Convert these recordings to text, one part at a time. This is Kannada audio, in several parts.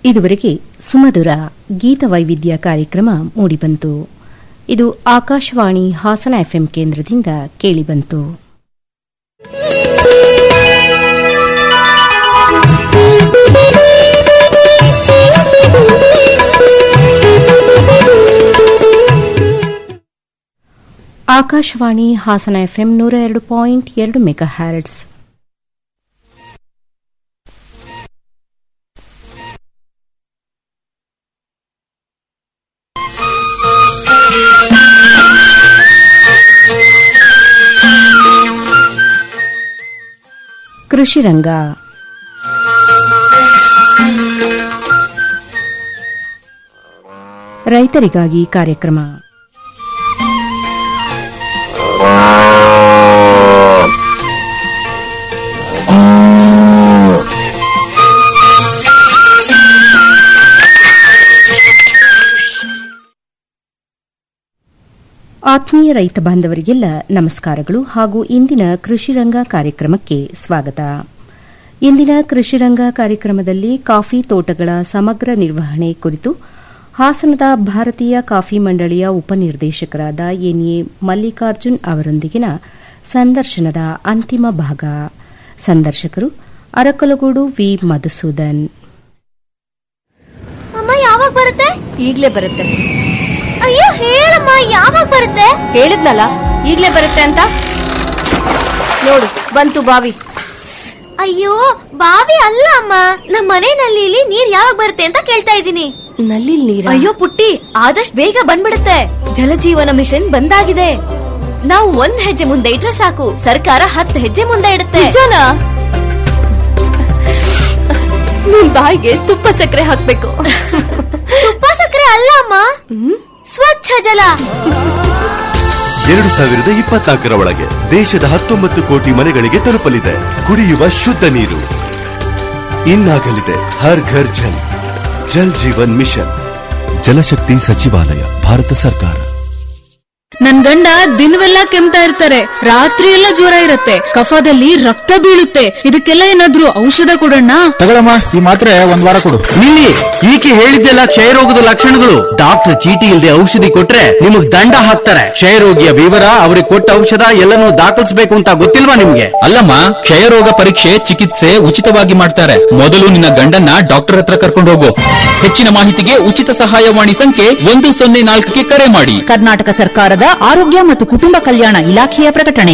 ಇದುವರೆಗೆ ಸುಮಧುರ ಗೀತವೈವಿಧ್ಯ ಕಾರ್ಯಕ್ರಮ ಮೂಡಿಬಂತು ಇದು ಆಕಾಶವಾಣಿ ಹಾಸನ ಎಫ್ಎಂ ಕೇಂದ್ರದಿಂದ ಕೇಳಿಬಂತು ಆಕಾಶವಾಣಿ ಹಾಸನ ಎಫ್ಎಂ ನೂರ ಎರಡು ಪಾಯಿಂಟ್ ಎರಡು ಮೆಗಾ ಹ್ಯಾರಟ್ಸ್ ಕೃಷಿ ರಂಗ ರೈತರಿಗಾಗಿ ಕಾರ್ಯಕ್ರಮ ಆತ್ಮೀಯ ರೈತ ಬಾಂಧವರಿಗೆಲ್ಲ ನಮಸ್ಕಾರಗಳು ಹಾಗೂ ಇಂದಿನ ಕೃಷಿರಂಗ ಕಾರ್ಯಕ್ರಮಕ್ಕೆ ಸ್ವಾಗತ ಇಂದಿನ ಕೃಷಿರಂಗ ಕಾರ್ಯಕ್ರಮದಲ್ಲಿ ಕಾಫಿ ತೋಟಗಳ ಸಮಗ್ರ ನಿರ್ವಹಣೆ ಕುರಿತು ಹಾಸನದ ಭಾರತೀಯ ಕಾಫಿ ಮಂಡಳಿಯ ಉಪನಿರ್ದೇಶಕರಾದ ಎನ್ಎ ಮಲ್ಲಿಕಾರ್ಜುನ್ ಅವರೊಂದಿಗಿನ ಸಂದರ್ಶನದ ಅಂತಿಮ ಭಾಗ ಸಂದರ್ಶಕರು ಅರಕಲಗೂಡು ವಿ ಮಧುಸೂದನ್ ಅಮ್ಮ ಯಾವಾಗ ಬರುತ್ತೆ ಈಗ್ಲೇ ಬರುತ್ತೆ ಅಯ್ಯೋ ಹೇಳಮ್ಮ ಯಾವಾಗ ಬರುತ್ತೆ ಹೇಳಿದ್ನಲ್ಲ ಈಗ್ಲೇ ಬರುತ್ತೆ ಅಂತ ನೋಡು ಬಂತು ಬಾವಿ ಅಯ್ಯೋ ಬಾವಿ ಅಲ್ಲ ಅಮ್ಮ ನಮ್ಮ ಮನೆ ನಲ್ಲಿಲಿ ನೀರ್ ಯಾವಾಗ ಬರುತ್ತೆ ಅಂತ ಕೇಳ್ತಾ ಇದ್ದೀನಿ ನಲ್ಲಿ ನೀರ ಅಯ್ಯೋ ಪುಟ್ಟಿ ಆದಷ್ಟು ಬೇಗ ಬಂದ್ಬಿಡುತ್ತೆ ಜಲಜೀವನ ಮಿಷನ್ ಬಂದಾಗಿದೆ ನಾವು ಒಂದ್ ಹೆಜ್ಜೆ ಮುಂದೆ ಇಟ್ರೆ ಸಾಕು ಸರ್ಕಾರ ಹತ್ತು ಹೆಜ್ಜೆ ಮುಂದೆ ಇಡುತ್ತೆ ನಿಜನಾ? ನಿನ್ ಬಾಯಿಗೆ ತುಪ್ಪ ಸಕ್ಕರೆ ಹಾಕ್ಬೇಕು ತುಪ್ಪ ಸಕ್ಕರೆ ಅಲ್ಲ ಅಮ್ಮ ಸ್ವಚ್ಛ ಜಲ ಎರಡು ಸಾವಿರದ ಇಪ್ಪತ್ನಾಲ್ಕರ ಒಳಗೆ ದೇಶದ ಹತ್ತೊಂಬತ್ತು ಕೋಟಿ ಮನೆಗಳಿಗೆ ತಲುಪಲಿದೆ ಕುಡಿಯುವ ಶುದ್ಧ ನೀರು ಇನ್ನಾಗಲಿದೆ ಹರ್ ಘರ್ ಜಲ್ ಜಲ್ ಜೀವನ್ ಮಿಷನ್ ಜಲಶಕ್ತಿ ಸಚಿವಾಲಯ ಭಾರತ ಸರ್ಕಾರ ನನ್ ಗಂಡ ದಿನವೆಲ್ಲ ಕೆಮ್ತಾ ಇರ್ತಾರೆ ರಾತ್ರಿ ಎಲ್ಲ ಜ್ವರ ಇರತ್ತೆ ಕಫದಲ್ಲಿ ರಕ್ತ ಬೀಳುತ್ತೆ ಇದಕ್ಕೆಲ್ಲ ಏನಾದ್ರೂ ಔಷಧ ಕೊಡೋಣ ತಗೊಳಮ್ಮ ಈ ಮಾತ್ರೆ ಒಂದ್ ವಾರ ಕೊಡು ನಿಲ್ಲಿ ಈಕೆ ಹೇಳಿದ್ದೆಲ್ಲ ಕ್ಷಯರೋಗದ ಲಕ್ಷಣಗಳು ಡಾಕ್ಟರ್ ಚೀಟಿ ಇಲ್ಲದೆ ಔಷಧಿ ಕೊಟ್ರೆ ನಿಮಗ್ ದಂಡ ಹಾಕ್ತಾರೆ ಕ್ಷಯರೋಗಿಯ ವಿವರ ಅವ್ರಿಗೆ ಕೊಟ್ಟ ಔಷಧ ಎಲ್ಲನೂ ದಾಖಲಿಸಬೇಕು ಅಂತ ಗೊತ್ತಿಲ್ವಾ ನಿಮ್ಗೆ ಅಲ್ಲಮ್ಮ ಕ್ಷಯರೋಗ ಪರೀಕ್ಷೆ ಚಿಕಿತ್ಸೆ ಉಚಿತವಾಗಿ ಮಾಡ್ತಾರೆ ಮೊದಲು ನಿನ್ನ ಗಂಡನ್ನ ಡಾಕ್ಟರ್ ಹತ್ರ ಕರ್ಕೊಂಡು ಹೋಗು ಹೆಚ್ಚಿನ ಮಾಹಿತಿಗೆ ಉಚಿತ ಸಹಾಯವಾಣಿ ಸಂಖ್ಯೆ ಒಂದು ಸೊನ್ನೆ ನಾಲ್ಕಕ್ಕೆ ಕರೆ ಮಾಡಿ ಕರ್ನಾಟಕ ಸರ್ಕಾರದ ಆರೋಗ್ಯ ಮತ್ತು ಕುಟುಂಬ ಕಲ್ಯಾಣ ಇಲಾಖೆಯ ಪ್ರಕಟಣೆ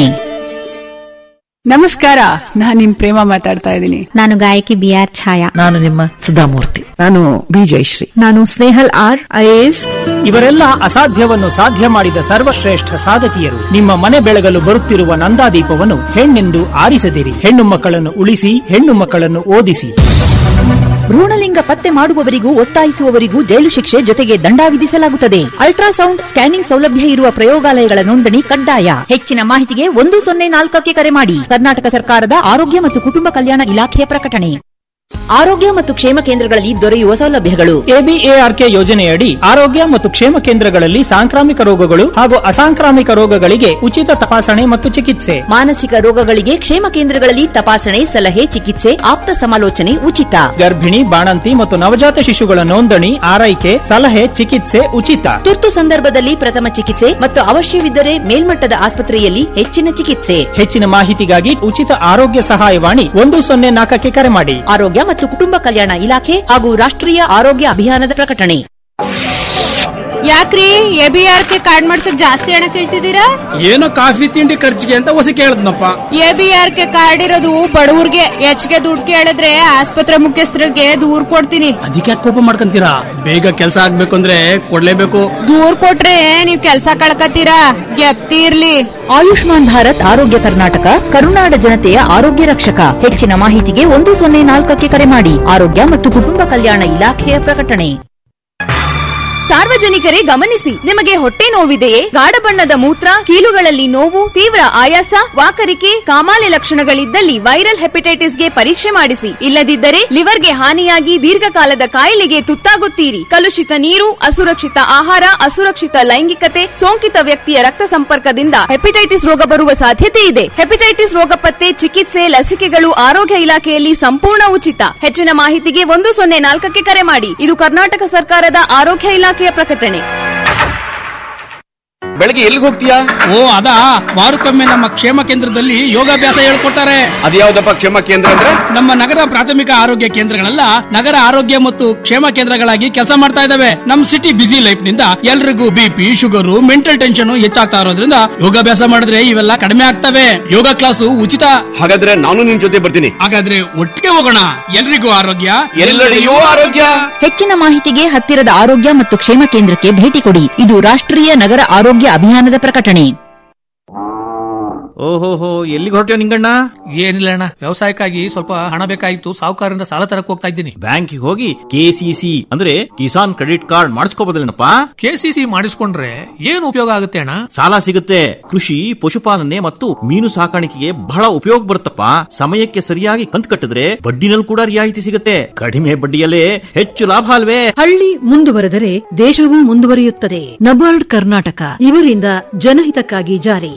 ನಮಸ್ಕಾರ ನಾನ್ ನಿಮ್ ಪ್ರೇಮ ಮಾತಾಡ್ತಾ ಇದ್ದೀನಿ ನಾನು ಗಾಯಕಿ ಬಿ ಆರ್ ಛಾಯಾ ನಾನು ನಿಮ್ಮ ಸುಧಾಮೂರ್ತಿ ನಾನು ಬಿ ಜಯಶ್ರೀ ನಾನು ಸ್ನೇಹಲ್ ಆರ್ ಐಎಎಸ್ ಇವರೆಲ್ಲ ಅಸಾಧ್ಯವನ್ನು ಸಾಧ್ಯ ಮಾಡಿದ ಸರ್ವಶ್ರೇಷ್ಠ ಸಾಧಕಿಯರು ನಿಮ್ಮ ಮನೆ ಬೆಳಗಲು ಬರುತ್ತಿರುವ ನಂದಾದೀಪವನ್ನು ಹೆಣ್ಣೆಂದು ಆರಿಸದಿರಿ ಹೆಣ್ಣು ಮಕ್ಕಳನ್ನು ಉಳಿಸಿ ಹೆಣ್ಣು ಮಕ್ಕಳನ್ನು ಓದಿಸಿ ಭ್ರೂಣಲಿಂಗ ಪತ್ತೆ ಮಾಡುವವರಿಗೂ ಒತ್ತಾಯಿಸುವವರಿಗೂ ಜೈಲು ಶಿಕ್ಷೆ ಜೊತೆಗೆ ದಂಡ ವಿಧಿಸಲಾಗುತ್ತದೆ ಅಲ್ಟ್ರಾಸೌಂಡ್ ಸ್ಕ್ಯಾನಿಂಗ್ ಸೌಲಭ್ಯ ಇರುವ ಪ್ರಯೋಗಾಲಯಗಳ ನೋಂದಣಿ ಕಡ್ಡಾಯ ಹೆಚ್ಚಿನ ಮಾಹಿತಿಗೆ ಒಂದು ಸೊನ್ನೆ ನಾಲ್ಕಕ್ಕೆ ಕರೆ ಮಾಡಿ ಕರ್ನಾಟಕ ಸರ್ಕಾರದ ಆರೋಗ್ಯ ಮತ್ತು ಕುಟುಂಬ ಕಲ್ಯಾಣ ಇಲಾಖೆಯ ಪ್ರಕಟಣೆ ಆರೋಗ್ಯ ಮತ್ತು ಕ್ಷೇಮ ಕೇಂದ್ರಗಳಲ್ಲಿ ದೊರೆಯುವ ಸೌಲಭ್ಯಗಳು ಎಬಿಎಆರ್ಕೆ ಯೋಜನೆಯಡಿ ಆರೋಗ್ಯ ಮತ್ತು ಕ್ಷೇಮ ಕೇಂದ್ರಗಳಲ್ಲಿ ಸಾಂಕ್ರಾಮಿಕ ರೋಗಗಳು ಹಾಗೂ ಅಸಾಂಕ್ರಾಮಿಕ ರೋಗಗಳಿಗೆ ಉಚಿತ ತಪಾಸಣೆ ಮತ್ತು ಚಿಕಿತ್ಸೆ ಮಾನಸಿಕ ರೋಗಗಳಿಗೆ ಕ್ಷೇಮ ಕೇಂದ್ರಗಳಲ್ಲಿ ತಪಾಸಣೆ ಸಲಹೆ ಚಿಕಿತ್ಸೆ ಆಪ್ತ ಸಮಾಲೋಚನೆ ಉಚಿತ ಗರ್ಭಿಣಿ ಬಾಣಂತಿ ಮತ್ತು ನವಜಾತ ಶಿಶುಗಳ ನೋಂದಣಿ ಆರೈಕೆ ಸಲಹೆ ಚಿಕಿತ್ಸೆ ಉಚಿತ ತುರ್ತು ಸಂದರ್ಭದಲ್ಲಿ ಪ್ರಥಮ ಚಿಕಿತ್ಸೆ ಮತ್ತು ಅವಶ್ಯವಿದ್ದರೆ ಮೇಲ್ಮಟ್ಟದ ಆಸ್ಪತ್ರೆಯಲ್ಲಿ ಹೆಚ್ಚಿನ ಚಿಕಿತ್ಸೆ ಹೆಚ್ಚಿನ ಮಾಹಿತಿಗಾಗಿ ಉಚಿತ ಆರೋಗ್ಯ ಸಹಾಯವಾಣಿ ಒಂದು ಸೊನ್ನೆ ನಾಲ್ಕಕ್ಕೆ ಕರೆ ಮಾಡಿ ಆರೋಗ್ಯ ಮತ್ತು ಕುಟುಂಬ ಕಲ್ಯಾಣ ಇಲಾಖೆ ಹಾಗೂ ರಾಷ್ಟ್ರೀಯ ಆರೋಗ್ಯ ಅಭಿಯಾನದ ಪ್ರಕಟಣೆ ಯಾಕ್ರಿ ಎಬಿಆರ್ ಕೆ ಕಾರ್ಡ್ ಮಾಡ್ಸಕ್ ಜಾಸ್ತಿ ಹಣ ಕೇಳ್ತಿದ್ದೀರಾ ಏನೋ ಕಾಫಿ ತಿಂಡಿ ಖರ್ಚಿಗೆ ಅಂತ ಹೊಸ ಕೇಳದ್ನಪ್ಪ ಎಬಿಆರ್ ಕೆ ಕಾರ್ಡ್ ಇರೋದು ಬಡವ್ರಿಗೆ ಹೆಚ್ಚಿಗೆ ದುಡ್ಡು ಕೇಳಿದ್ರೆ ಆಸ್ಪತ್ರೆ ಮುಖ್ಯಸ್ಥರಿಗೆ ದೂರ್ ಕೊಡ್ತೀನಿ ಅದಕ್ಕೆ ಯಾಕೆ ಕೋಪ ಮಾಡ್ಕೊಂತೀರಾ ಬೇಗ ಕೆಲಸ ಆಗ್ಬೇಕು ಅಂದ್ರೆ ಕೊಡ್ಲೇಬೇಕು ದೂರ್ ಕೊಟ್ರೆ ನೀವ್ ಕೆಲ್ಸ ಕಳ್ಕತ್ತೀರಾ ಗೆಪ್ತಿ ಇರ್ಲಿ ಆಯುಷ್ಮಾನ್ ಭಾರತ್ ಆರೋಗ್ಯ ಕರ್ನಾಟಕ ಕರುನಾಡ ಜನತೆಯ ಆರೋಗ್ಯ ರಕ್ಷಕ ಹೆಚ್ಚಿನ ಮಾಹಿತಿಗೆ ಒಂದು ಸೊನ್ನೆ ನಾಲ್ಕಕ್ಕೆ ಕರೆ ಮಾಡಿ ಆರೋಗ್ಯ ಮತ್ತು ಕುಟುಂಬ ಕಲ್ಯಾಣ ಇಲಾಖೆಯ ಪ್ರಕಟಣೆ ಸಾರ್ವಜನಿಕರೇ ಗಮನಿಸಿ ನಿಮಗೆ ಹೊಟ್ಟೆ ನೋವಿದೆಯೇ ಗಾಢ ಬಣ್ಣದ ಮೂತ್ರ ಕೀಲುಗಳಲ್ಲಿ ನೋವು ತೀವ್ರ ಆಯಾಸ ವಾಕರಿಕೆ ಕಾಮಾಲೆ ಲಕ್ಷಣಗಳಿದ್ದಲ್ಲಿ ವೈರಲ್ ಹೆಪಟೈಟಿಸ್ಗೆ ಪರೀಕ್ಷೆ ಮಾಡಿಸಿ ಇಲ್ಲದಿದ್ದರೆ ಲಿವರ್ಗೆ ಹಾನಿಯಾಗಿ ದೀರ್ಘಕಾಲದ ಕಾಯಿಲೆಗೆ ತುತ್ತಾಗುತ್ತೀರಿ ಕಲುಷಿತ ನೀರು ಅಸುರಕ್ಷಿತ ಆಹಾರ ಅಸುರಕ್ಷಿತ ಲೈಂಗಿಕತೆ ಸೋಂಕಿತ ವ್ಯಕ್ತಿಯ ರಕ್ತ ಸಂಪರ್ಕದಿಂದ ಹೆಪಟೈಟಿಸ್ ರೋಗ ಬರುವ ಸಾಧ್ಯತೆ ಇದೆ ಹೆಪಟೈಟಿಸ್ ರೋಗ ಪತ್ತೆ ಚಿಕಿತ್ಸೆ ಲಸಿಕೆಗಳು ಆರೋಗ್ಯ ಇಲಾಖೆಯಲ್ಲಿ ಸಂಪೂರ್ಣ ಉಚಿತ ಹೆಚ್ಚಿನ ಮಾಹಿತಿಗೆ ಒಂದು ಸೊನ್ನೆ ನಾಲ್ಕಕ್ಕೆ ಕರೆ ಮಾಡಿ ಇದು ಕರ್ನಾಟಕ ಸರ್ಕಾರದ ಆರೋಗ್ಯ ಇಲಾಖೆಯ ಪ್ರಕಟಣೆ ಬೆಳಗ್ಗೆ ಎಲ್ಲಿಗೆ ಹೋಗ್ತೀಯಾ ಓ ಅದಾ ವಾರಕ್ಕೊಮ್ಮೆ ನಮ್ಮ ಕ್ಷೇಮ ಕೇಂದ್ರದಲ್ಲಿ ಯೋಗಾಭ್ಯಾಸ ಹೇಳ್ಕೊಡ್ತಾರೆ ಅದ್ಯಾವ್ದಪ್ಪ ಕ್ಷೇಮ ಕೇಂದ್ರ ಅಂದ್ರೆ ನಮ್ಮ ನಗರ ಪ್ರಾಥಮಿಕ ಆರೋಗ್ಯ ಕೇಂದ್ರಗಳೆಲ್ಲ ನಗರ ಆರೋಗ್ಯ ಮತ್ತು ಕ್ಷೇಮ ಕೇಂದ್ರಗಳಾಗಿ ಕೆಲಸ ಮಾಡ್ತಾ ಇದಾವೆ ನಮ್ ಸಿಟಿ ಬಿಸಿ ಲೈಫ್ ನಿಂದ ಎಲ್ರಿಗೂ ಬಿಪಿ ಶುಗರು ಮೆಂಟಲ್ ಟೆನ್ಷನ್ ಹೆಚ್ಚಾಗ್ತಾ ಇರೋದ್ರಿಂದ ಯೋಗಾಭ್ಯಾಸ ಮಾಡಿದ್ರೆ ಇವೆಲ್ಲ ಕಡಿಮೆ ಆಗ್ತವೆ ಯೋಗ ಕ್ಲಾಸು ಉಚಿತ ಹಾಗಾದ್ರೆ ನಾನು ನಿನ್ ಜೊತೆ ಬರ್ತೀನಿ ಹಾಗಾದ್ರೆ ಒಟ್ಟಿಗೆ ಹೋಗೋಣ ಎಲ್ರಿಗೂ ಆರೋಗ್ಯ ಎಲ್ಲೆಡೆಯೂ ಆರೋಗ್ಯ ಹೆಚ್ಚಿನ ಮಾಹಿತಿಗೆ ಹತ್ತಿರದ ಆರೋಗ್ಯ ಮತ್ತು ಕ್ಷೇಮ ಕೇಂದ್ರಕ್ಕೆ ಭೇಟಿ ಕೊಡಿ ಇದು ರಾಷ್ಟ್ರೀಯ ನಗರ ಆರೋಗ್ಯ ಅಭಿಯಾನದ ಪ್ರಕಟಣೆ ಓಹೋಹೋ ಎಲ್ಲಿಗೆ ಹೊರಟ್ಯೋ ನಿಂಗಣ್ಣ ಏನಿಲ್ಲ ಅಣ್ಣ ವ್ಯವಸಾಯಕ್ಕಾಗಿ ಸ್ವಲ್ಪ ಹಣ ಬೇಕಾಗಿತ್ತು ಸಾಹುಕಾರರಿಂದ ಸಾಲ ತರಕ್ ಹೋಗ್ತಾ ಇದ್ದೀನಿ ಬ್ಯಾಂಕಿಗೆ ಹೋಗಿ ಕೆಸಿಸಿ ಅಂದ್ರೆ ಕಿಸಾನ್ ಕ್ರೆಡಿಟ್ ಕಾರ್ಡ್ ಮಾಡಿಸ್ಕೋಬೋದಲ್ಲೇನಪ್ಪ ಕೆಸಿಸಿ ಮಾಡಿಸ್ಕೊಂಡ್ರೆ ಏನು ಉಪಯೋಗ ಆಗುತ್ತೆ ಅಣ್ಣ ಸಾಲ ಸಿಗುತ್ತೆ ಕೃಷಿ ಪಶುಪಾಲನೆ ಮತ್ತು ಮೀನು ಸಾಕಾಣಿಕೆಗೆ ಬಹಳ ಉಪಯೋಗ ಬರುತ್ತಪ್ಪ ಸಮಯಕ್ಕೆ ಸರಿಯಾಗಿ ಕಂತು ಕಟ್ಟಿದ್ರೆ ಬಡ್ಡಿನಲ್ಲಿ ಕೂಡ ರಿಯಾಯಿತಿ ಸಿಗುತ್ತೆ ಕಡಿಮೆ ಬಡ್ಡಿಯಲ್ಲೇ ಹೆಚ್ಚು ಲಾಭ ಅಲ್ವೇ ಹಳ್ಳಿ ಮುಂದುವರೆದರೆ ದೇಶವೂ ಮುಂದುವರಿಯುತ್ತದೆ ನಬಾರ್ಡ್ ಕರ್ನಾಟಕ ಇವರಿಂದ ಜನಹಿತಕ್ಕಾಗಿ ಜಾರಿ